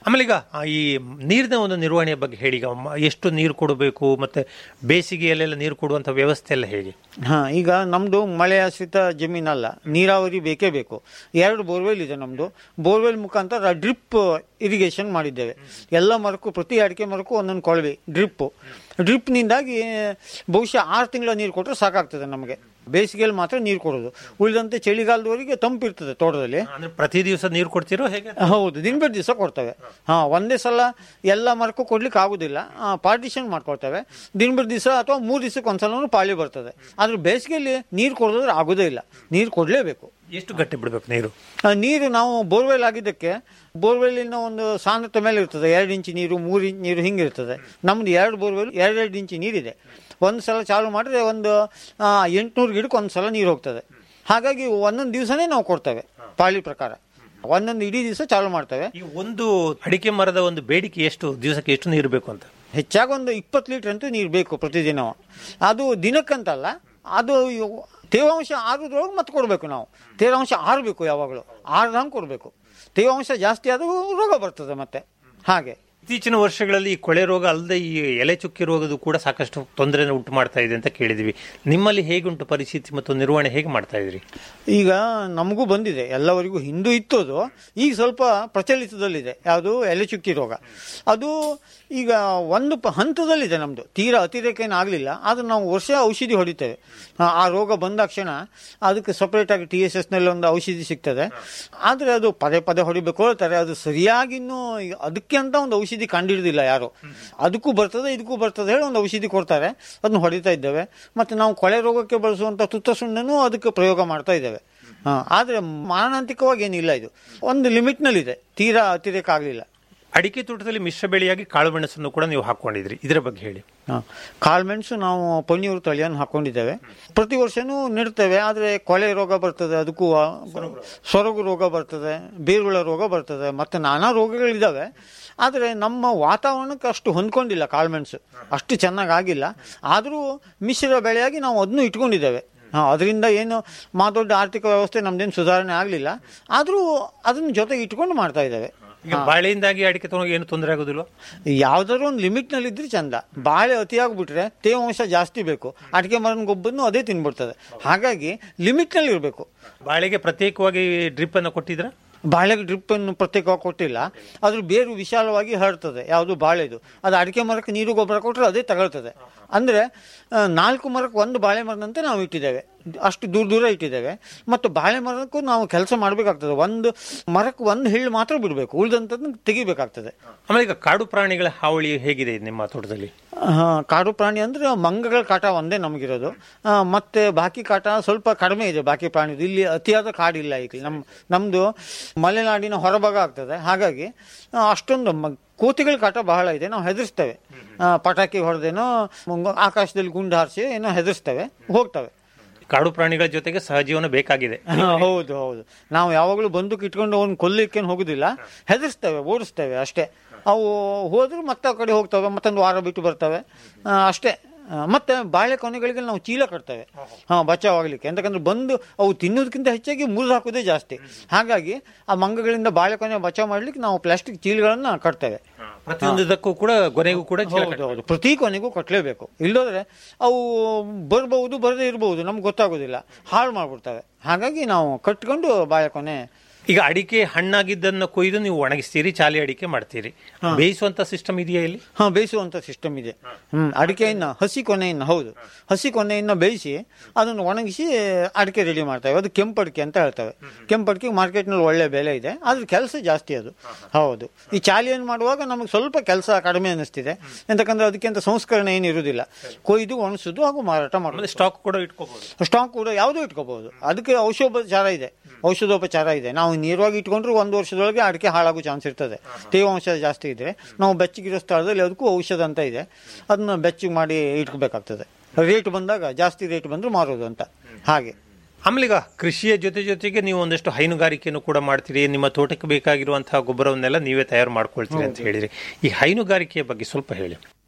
ಆಮೇಲೆ ಈಗ ಆ, ಈ ನೀರಿನ ಒಂದು ನಿರ್ವಹಣೆಯ ಬಗ್ಗೆ ಹೇಳಿ ಈಗ ಮ- ಎಷ್ಟು ನೀರು ಕೊಡಬೇಕು ಮತ್ತೆ ಬೇಸಿಗೆಯಲ್ಲೆಲ್ಲ ನೀರು ಕೊಡುವಂತ ವ್ಯವಸ್ಥೆ ಎಲ್ಲ ಹೇಗೆ
ಹಾ ಈಗ ನಮ್ದು ಮಳೆ ಆಶ್ರಿತ ಜಮೀನಲ್ಲ ನೀರಾವರಿ ಬೇಕೇ ಬೇಕು ಎರಡು ಬೋರ್ವೆಲ್ ಇದೆ ನಮ್ದು ಬೋರ್ವೆಲ್ ಮುಖಾಂತರ ಡ್ರಿಪ್ ಇರಿಗೇಷನ್ ಮಾಡಿದ್ದೇವೆ ಎಲ್ಲ ಮರಕ್ಕೂ ಪ್ರತಿ ಅಡಿಕೆ ಮರಕ್ಕೂ ಒಂದೊಂದು ಕೊಳವೆ ಡ್ರಿಪ್ ಡ್ರಿಪ್ನಿಂದಾಗಿ ಬಹುಶಃ ಆರು ತಿಂಗಳ ನೀರು ಕೊಟ್ಟರೆ ಸಾಕಾಗ್ತದೆ ನಮಗೆ ಬೇಸಿಗೆಯಲ್ಲಿ ಮಾತ್ರ ನೀರು ಕೊಡೋದು ಉಳಿದಂತೆ ಚಳಿಗಾಲದವರೆಗೆ ತಂಪಿರ್ತದೆ ತೋಟದಲ್ಲಿ
ಅಂದ್ರೆ ಪ್ರತಿ ದಿವಸ ನೀರು ಕೊಡ್ತಿರೋ ಹೇಗೆ
ಹೌದು ದಿನ ಬಿಟ್ಟು ದಿವಸ ಕೊಡ್ತೇವೆ ಹಾ ಒಂದೇ ಸಲ ಎಲ್ಲ ಮರಕ್ಕೂ ಕೊಡ್ಲಿಕ್ಕೆ ಆಗುದಿಲ್ಲ ಪಾರ್ಟಿಷನ್ ಮಾಡ್ಕೊಳ್ತೇವೆ ದಿನ ಬಿಟ್ಟು ದಿವಸ ಅಥವಾ ಮೂರು ದಿವಸಕ್ಕೆ ಒಂದ್ಸಲ ಪಾಳಿ ಬರ್ತದೆ ಆದ್ರೆ ಬೇಸಿಗೆಯಲ್ಲಿ ನೀರು ಕೊಡೋದ್ರೆ ಆಗೋದೇ ಇಲ್ಲ ನೀರು ಕೊಡಲೇಬೇಕು
ಎಷ್ಟು ಗಟ್ಟಿ ಬಿಡ್ಬೇಕು ನೀರು
ಆ, ನೀರು ನಾವು ಬೋರ್ವೆಲ್ ಆಗಿದ್ದಕ್ಕೆ ಬೋರ್ವೆಲ್ಲಿನ ಒಂದು ಸಾಂದ್ರತೆ ಮೇಲೆ ಇರ್ತದೆ ಎರಡು ಇಂಚು ನೀರು ಮೂರು ಇಂಚು ನೀರು ಹಿಂಗಿರ್ತದೆ ನಮ್ದು ಎರಡು ಬೋರ್ವೆಲ್ ಎರಡೆರಡು ಇಂಚು ನೀರಿದೆ ಒಂದು ಸಲ ಚಾಲು ಮಾಡಿದ್ರೆ ಒಂದು ಎಂಟುನೂರು ಗಿಡಕ್ಕೆ ಒಂದು ಸಲ ನೀರು ಹೋಗ್ತದೆ ಹಾಗಾಗಿ ಒಂದೊಂದು ದಿವಸನೇ ನಾವು ಕೊಡ್ತೇವೆ ಪಾಳಿ ಪ್ರಕಾರ ಒಂದೊಂದು ಇಡೀ ದಿವಸ ಚಾಲು ಮಾಡ್ತೇವೆ
ಈ ಒಂದು ಅಡಿಕೆ ಮರದ ಒಂದು ಬೇಡಿಕೆ ಎಷ್ಟು ದಿವಸಕ್ಕೆ ಎಷ್ಟು ನೀರು ಬೇಕು ಅಂತ
ಹೆಚ್ಚಾಗಿ ಒಂದು ಇಪ್ಪತ್ತು ಲೀಟರ್ ಅಂತೂ ನೀರು ಬೇಕು ಪ್ರತಿದಿನ ಅದು ದಿನಕ್ಕಂತಲ್ಲ ಅದು ಇವ್- ತೇವಾಂಶ ಆರೋದ್ರೊಳಗೆ ಮತ್ತೆ ಕೊಡಬೇಕು ನಾವು ತೇವಾಂಶ ಆರಬೇಕು ಯಾವಾಗಲೂ ಆರ್ದಂಗೆ ಕೊಡಬೇಕು ತೇವಾಂಶ ಜಾಸ್ತಿ ಆದರೂ ರೋಗ ಬರ್ತದೆ ಮತ್ತೆ ಹಾಗೆ
ಇತ್ತೀಚಿನ ವರ್ಷಗಳಲ್ಲಿ ಈ ಕೊಳೆ ರೋಗ ಅಲ್ಲದೆ ಈ ಎಲೆ ಚುಕ್ಕಿ ರೋಗದು ಕೂಡ ಸಾಕಷ್ಟು ತೊಂದರೆ ಉಂಟು ಮಾಡ್ತಾ ಇದೆ ಅಂತ ಕೇಳಿದ್ವಿ ನಿಮ್ಮಲ್ಲಿ ಹೇಗುಂಟು ಪರಿಸ್ಥಿತಿ ಮತ್ತು ನಿರ್ವಹಣೆ ಹೇಗೆ ಮಾಡ್ತಾ ಇದ್ರಿ
ಈಗ ನಮಗೂ ಬಂದಿದೆ ಎಲ್ಲವರಿಗೂ ಹಿಂದೂ ಇತ್ತು ಅದು ಈಗ ಸ್ವಲ್ಪ ಪ್ರಚಲಿತದಲ್ಲಿದೆ ಯಾವುದು ಎಲೆ ಚುಕ್ಕಿ ರೋಗ ಅದು ಈಗ ಒಂದು ಪ ಹಂತದಲ್ಲಿದೆ ನಮ್ಮದು ತೀರಾ ಅತಿರೇಕ ಏನು ಆಗಲಿಲ್ಲ ಆದ್ರೆ ನಾವು ವರ್ಷ ಔಷಧಿ ಹೊಡಿತೇವೆ ಆ ಆ ರೋಗ ಬಂದಾಕ್ಷಣ ಅದಕ್ಕೆ ಸಪ್ರೇಟಾಗಿ ಟಿ ಎಸ್ ಎಸ್ನಲ್ಲಿ ಒಂದು ಔಷಧಿ ಸಿಗ್ತದೆ ಆದರೆ ಅದು ಪದೇ ಪದೇ ಹೊಡಿಬೇಕು ಹೇಳ್ತಾರೆ ಅದು ಸರಿಯಾಗಿ ಇನ್ನೂ ಈಗ ಅದಕ್ಕೆ ಅಂತ ಒಂದು ಔಷಧಿ ಕಂಡಿಡ್ದಿಲ್ಲ ಯಾರು ಅದಕ್ಕೂ ಬರ್ತದೆ ಇದಕ್ಕೂ ಬರ್ತದೆ ಹೇಳಿ ಒಂದು ಔಷಧಿ ಕೊಡ್ತಾರೆ ಅದನ್ನ ಹೊಡಿತಾ ಇದ್ದೇವೆ ಮತ್ತು ನಾವು ಕೊಳೆ ರೋಗಕ್ಕೆ ಬಳಸುವಂಥ ತುತ್ತ ಸುಣ್ಣನೂ ಅದಕ್ಕೆ ಪ್ರಯೋಗ ಮಾಡ್ತಾ ಇದ್ದೇವೆ ಹಾಂ ಆದರೆ ಮಾರಣಾಂತಿಕವಾಗಿ ಏನಿಲ್ಲ ಇದು ಒಂದು ಲಿಮಿಟ್ನಲ್ಲಿದೆ ತೀರಾ ಅತಿರೇಕ ಆಗಲಿಲ್ಲ
ಅಡಿಕೆ ತೋಟದಲ್ಲಿ ಮಿಶ್ರ ಬೆಳೆಯಾಗಿ ಕಾಳು ಮೆಣಸನ್ನು ಕೂಡ ನೀವು ಹಾಕೊಂಡಿದ್ರಿ ಇದರ ಬಗ್ಗೆ ಹೇಳಿ
ಹಾಂ ಕಾಳುಮೆಣಸು ನಾವು ಪೊನ್ನಿಯೂರು ತಳಿಯನ್ನು ಹಾಕೊಂಡಿದ್ದೇವೆ ಪ್ರತಿ ವರ್ಷನೂ ನೆಡ್ತೇವೆ ಆದರೆ ಕೊಳೆ ರೋಗ ಬರ್ತದೆ ಅದಕ್ಕೂ ಆ, ಸೊರಗು ರೋಗ ಬರ್ತದೆ ಬೇರುಳ ರೋಗ ಬರ್ತದೆ ಮತ್ತು ನಾನಾ ರೋಗಗಳಿದ್ದಾವೆ ಆದರೆ ನಮ್ಮ ವಾತಾವರಣಕ್ಕೆ ಅಷ್ಟು ಹೊಂದ್ಕೊಂಡಿಲ್ಲ ಕಾಳುಮೆಣಸು ಅಷ್ಟು ಚೆನ್ನಾಗಿ ಆಗಿಲ್ಲ ಆದರೂ ಮಿಶ್ರ ಬೆಳೆಯಾಗಿ ನಾವು ಅದನ್ನು ಇಟ್ಕೊಂಡಿದ್ದೇವೆ ಹಾಂ ಅದರಿಂದ ಏನು ಮಾದೊಡ್ಡ ಆರ್ಥಿಕ ವ್ಯವಸ್ಥೆ ನಮ್ದೇನು ಸುಧಾರಣೆ ಆಗಲಿಲ್ಲ ಆದರೂ ಅದನ್ನು ಜೊತೆಗೆ ಇಟ್ಕೊಂಡು ಮಾಡ್ತಾ ಇದ್ದೇವೆ
ಈಗ ಬಾಳೆಯಿಂದಾಗಿ ಅಡಿಕೆ ತಗೊಂಡು ಏನು ತೊಂದರೆ ಆಗೋದಿಲ್ಲ
ಯಾವ್ದಾದ್ರು ಒಂದು ಲಿಮಿಟ್ನಲ್ಲಿ ಇದ್ರೆ ಚಂದ ಬಾಳೆ ಅತಿಯಾಗ್ಬಿಟ್ರೆ ತೇವಾಂಶ ಜಾಸ್ತಿ ಬೇಕು ಅಡಿಕೆ ಮರನ ಗೊಬ್ಬರನ್ನು ಅದೇ ತಿನ್ಬಿಡ್ತದೆ ಹಾಗಾಗಿ ಲಿಮಿಟ್ನಲ್ಲಿ ಇರಬೇಕು
ಬಾಳೆಗೆ ಪ್ರತ್ಯೇಕವಾಗಿ ಡ್ರಿಪ್ ಅನ್ನು ಕೊಟ್ಟಿದ್ರ
ಬಾಳೆಗೆ ಡ್ರಿಪ್ ಅನ್ನು ಪ್ರತ್ಯೇಕವಾಗಿ ಕೊಟ್ಟಿಲ್ಲ ಅದ್ರ ಬೇರು ವಿಶಾಲವಾಗಿ ಹರಡ್ತದೆ ಯಾವುದು ಬಾಳೆದು ಅದು ಅಡಿಕೆ ಮರಕ್ಕೆ ನೀರು ಗೊಬ್ಬರ ಕೊಟ್ಟರೆ ಅದೇ ತಗೊಳ್ತದೆ ಅಂದರೆ ಆ, ನಾಲ್ಕು ಮರಕ್ಕೆ ಒಂದು ಬಾಳೆ ಮರದಂತೆ ನಾವು ಇಟ್ಟಿದ್ದೇವೆ ಅಷ್ಟು ದೂರ ದೂರ ಇಟ್ಟಿದ್ದೇವೆ ಮತ್ತು ಬಾಳೆ ಮರಕ್ಕೂ ನಾವು ಕೆಲಸ ಮಾಡಬೇಕಾಗ್ತದೆ ಒಂದು ಮರಕ್ಕೆ ಒಂದು ಹಿಳ್ಳು ಮಾತ್ರ ಬಿಡಬೇಕು ಉಳಿದಂಥದ್ದನ್ನು ತೆಗಿಬೇಕಾಗ್ತದೆ
ಆಮೇಲೆ ಈಗ ಕಾಡು ಪ್ರಾಣಿಗಳ ಹಾವಳಿ ಹೇಗಿದೆ ನಿಮ್ಮ ತೋಟದಲ್ಲಿ
ಆ, ಕಾಡು ಪ್ರಾಣಿ ಅಂದ್ರೆ ಮಂಗಗಳ ಕಾಟ ಒಂದೇ ನಮಗಿರೋದು ಆ, ಮತ್ತೆ ಬಾಕಿ ಕಾಟ ಸ್ವಲ್ಪ ಕಡಿಮೆ ಇದೆ ಬಾಕಿ ಪ್ರಾಣಿದು ಇಲ್ಲಿ ಅತಿಯಾದ ಕಾಡಿಲ್ಲ ಈಗ ನಮ್ಮ ನಮ್ಮದು ಮಲೆನಾಡಿನ ಹೊರಭಾಗ ಆಗ್ತದೆ ಹಾಗಾಗಿ ಆ, ಅಷ್ಟೊಂದು ಮ- ಕೋತಿಗಳ ಕಾಟ ಬಹಳ ಇದೆ ನಾವು ಹೆದರ್ಸ್ತೇವೆ ಆ, ಪಟಾಕಿ ಹೊಡೆದೇನೋ ಮುಂಗ- ಆಕಾಶದಲ್ಲಿ ಗುಂಡು ಹಾರಿಸಿ ಏನೋ ಹೆದರ್ಸ್ತೇವೆ ಹೋಗ್ತವೆ
ಕಾಡು ಪ್ರಾಣಿಗಳ ಜೊತೆಗೆ ಸಹಜೀವನ ಬೇಕಾಗಿದೆ
ಹಾ, ಹೌದು ಹೌದು ನಾವು ಯಾವಾಗಲೂ ಬಂದೂಕ್ ಇಟ್ಕೊಂಡು ಅವ್ನು ಕೊಲ್ಲಿಕ್ಕೇನು ಹೋಗುದಿಲ್ಲ ಹೆದರ್ಸ್ತೇವೆ ಓಡಿಸ್ತೇವೆ ಅಷ್ಟೇ ಅವು ಹೋದ್ರೆ ಮತ್ತೆ ಆ ಕಡೆ ಹೋಗ್ತವೆ ಮತ್ತೊಂದು ವಾರ ಬಿಟ್ಟು ಬರ್ತವೆ ಆ, ಅಷ್ಟೇ ಆ, ಮತ್ತೆ ಬಾಳೆ ಕೊನೆಗಳಿಗೆ ನಾವು ಚೀಲ ಕಟ್ತೇವೆ ಹಾ ಬಚಾವಾಗಲಿಕ್ಕೆ ಎಂತಕಂದ್ರೆ ಬಂದು ಅವು ತಿನ್ನೋದಕ್ಕಿಂತ ಹೆಚ್ಚಾಗಿ ಮುರಿದು ಹಾಕೋದೇ ಜಾಸ್ತಿ ಹಾಗಾಗಿ ಆ ಮಂಗಗಳಿಂದ ಬಾಳೆ ಕೊನೆ ಬಚಾವ್ ಮಾಡ್ಲಿಕ್ಕೆ ನಾವು ಪ್ಲಾಸ್ಟಿಕ್ ಚೀಲಗಳನ್ನ ಕಟ್ತೇವೆ
ಪ್ರತಿಯೊಂದಕ್ಕೂ ಕೂಡ ಗೊನೆಗೂ ಕೂಡ ಚೀಲ
ಹೌದು ಹೌದು ಪ್ರತಿ ಕೊನೆಗೂ ಕಟ್ಟಲೇಬೇಕು ಇಲ್ಲೋದ್ರೆ ಅವು ಬರ್ಬಹುದು ಬರದೇ ಇರಬಹುದು ನಮ್ಗೆ ಗೊತ್ತಾಗೋದಿಲ್ಲ ಹಾಳು ಮಾಡ್ಬಿಡ್ತವೆ ಹಾಗಾಗಿ ನಾವು ಕಟ್ಕೊಂಡು ಬಾಳೆ ಕೊನೆ
ಈಗ ಅಡಿಕೆ ಹಣ್ಣಾಗಿದ್ದನ್ನು ಕೊಯ್ದು ನೀವು ಒಣಗಿಸ್ತೀರಿ ಚಾಲಿ ಅಡಿಕೆ ಮಾಡ್ತೀರಿ ಬೇಯಿಸುವಂತ ಸಿಸ್ಟಮ್ ಇದೆಯಾ ಇಲ್ಲಿ
ಹಾ ಬೇಯಿಸುವಂತ ಸಿಸ್ಟಮ್ ಇದೆ ಹ್ಮ್ ಅಡಿಕೆಯನ್ನ ಹಸಿ ಕೊನೆಯನ್ನ ಹೌದು ಹಸಿ ಕೊನೆಯನ್ನ ಬೇಯಿಸಿ ಅದನ್ನು ಒಣಗಿಸಿ ಅಡಿಕೆ ರೆಡಿ ಮಾಡ್ತೇವೆ ಅದು ಕೆಂಪಡಿಕೆ ಅಂತ ಹೇಳ್ತೇವೆ ಕೆಂಪಡಿಕೆ ಮಾರ್ಕೆಟ್ನಲ್ಲಿ ಒಳ್ಳೆ ಬೆಲೆ ಇದೆ ಅದ್ರ ಕೆಲಸ ಜಾಸ್ತಿ ಅದು ಹೌದು ಈ ಚಾಲಿಯನ್ನು ಮಾಡುವಾಗ ನಮಗೆ ಸ್ವಲ್ಪ ಕೆಲಸ ಕಡಿಮೆ ಅನ್ನಿಸ್ತಿದೆ ಎಂತಕಂದ್ರೆ ಅದಕ್ಕಿಂತ ಸಂಸ್ಕರಣೆ ಏನು ಇರುವುದಿಲ್ಲ ಕೊಯ್ದು ಒಣಸುದು ಹಾಗೂ ಮಾರಾಟ ಮಾಡೋದು
ಆಮೇಲೆ ಸ್ಟಾಕ್ ಕೂಡ ಇಟ್ಕೋಬಹುದು
ಸ್ಟಾಕ್ ಕೂಡ ಯಾವುದೂ ಇಟ್ಕೋಬಹುದು ಅದಕ್ಕೆ ಔಷಧೋಪಚಾರ ಇದೆ ಔಷಧೋಪಚಾರ ಇದೆ ನಾವು ನೇರವಾಗಿ ಇಟ್ಕೊಂಡ್ರೆ ಒಂದು ವರ್ಷದೊಳಗೆ ಅಡಿಕೆ ಹಾಳಾಗೋ ಚಾನ್ಸ್ ಇರ್ತದೆ ತೇವಾಂಶ ಜಾಸ್ತಿ ಇದ್ರೆ ನಾವು ಬೆಚ್ಚಗಿರೋ ಸ್ಥಳದಲ್ಲಿ ಅದಕ್ಕೂ ಔಷಧ ಅಂತ ಇದೆ ಅದನ್ನ ಬೆಚ್ಚಗೆ ಮಾಡಿ ಇಟ್ಕೋಬೇಕಾಗ್ತದೆ ರೇಟ್ ಬಂದಾಗ ಜಾಸ್ತಿ ರೇಟ್ ಬಂದ್ರೆ ಮಾರೋದು ಅಂತ ಹಾಗೆ
ಆಮೇಲೆ ಈಗ ಕೃಷಿಯ ಜೊತೆ ಜೊತೆಗೆ ನೀವು ಒಂದಷ್ಟು ಹೈನುಗಾರಿಕೆಯನ್ನು ಕೂಡ ಮಾಡ್ತೀರಿ ನಿಮ್ಮ ತೋಟಕ್ಕೆ ಬೇಕಾಗಿರುವಂತಹ ಗೊಬ್ಬರವನ್ನೆಲ್ಲ ನೀವೇ ತಯಾರು ಮಾಡ್ಕೊಳ್ತೀರಿ ಅಂತ ಹೇಳಿರಿ ಈ ಹೈನುಗಾರಿಕೆಯ ಬಗ್ಗೆ ಸ್ವಲ್ಪ ಹೇಳಿ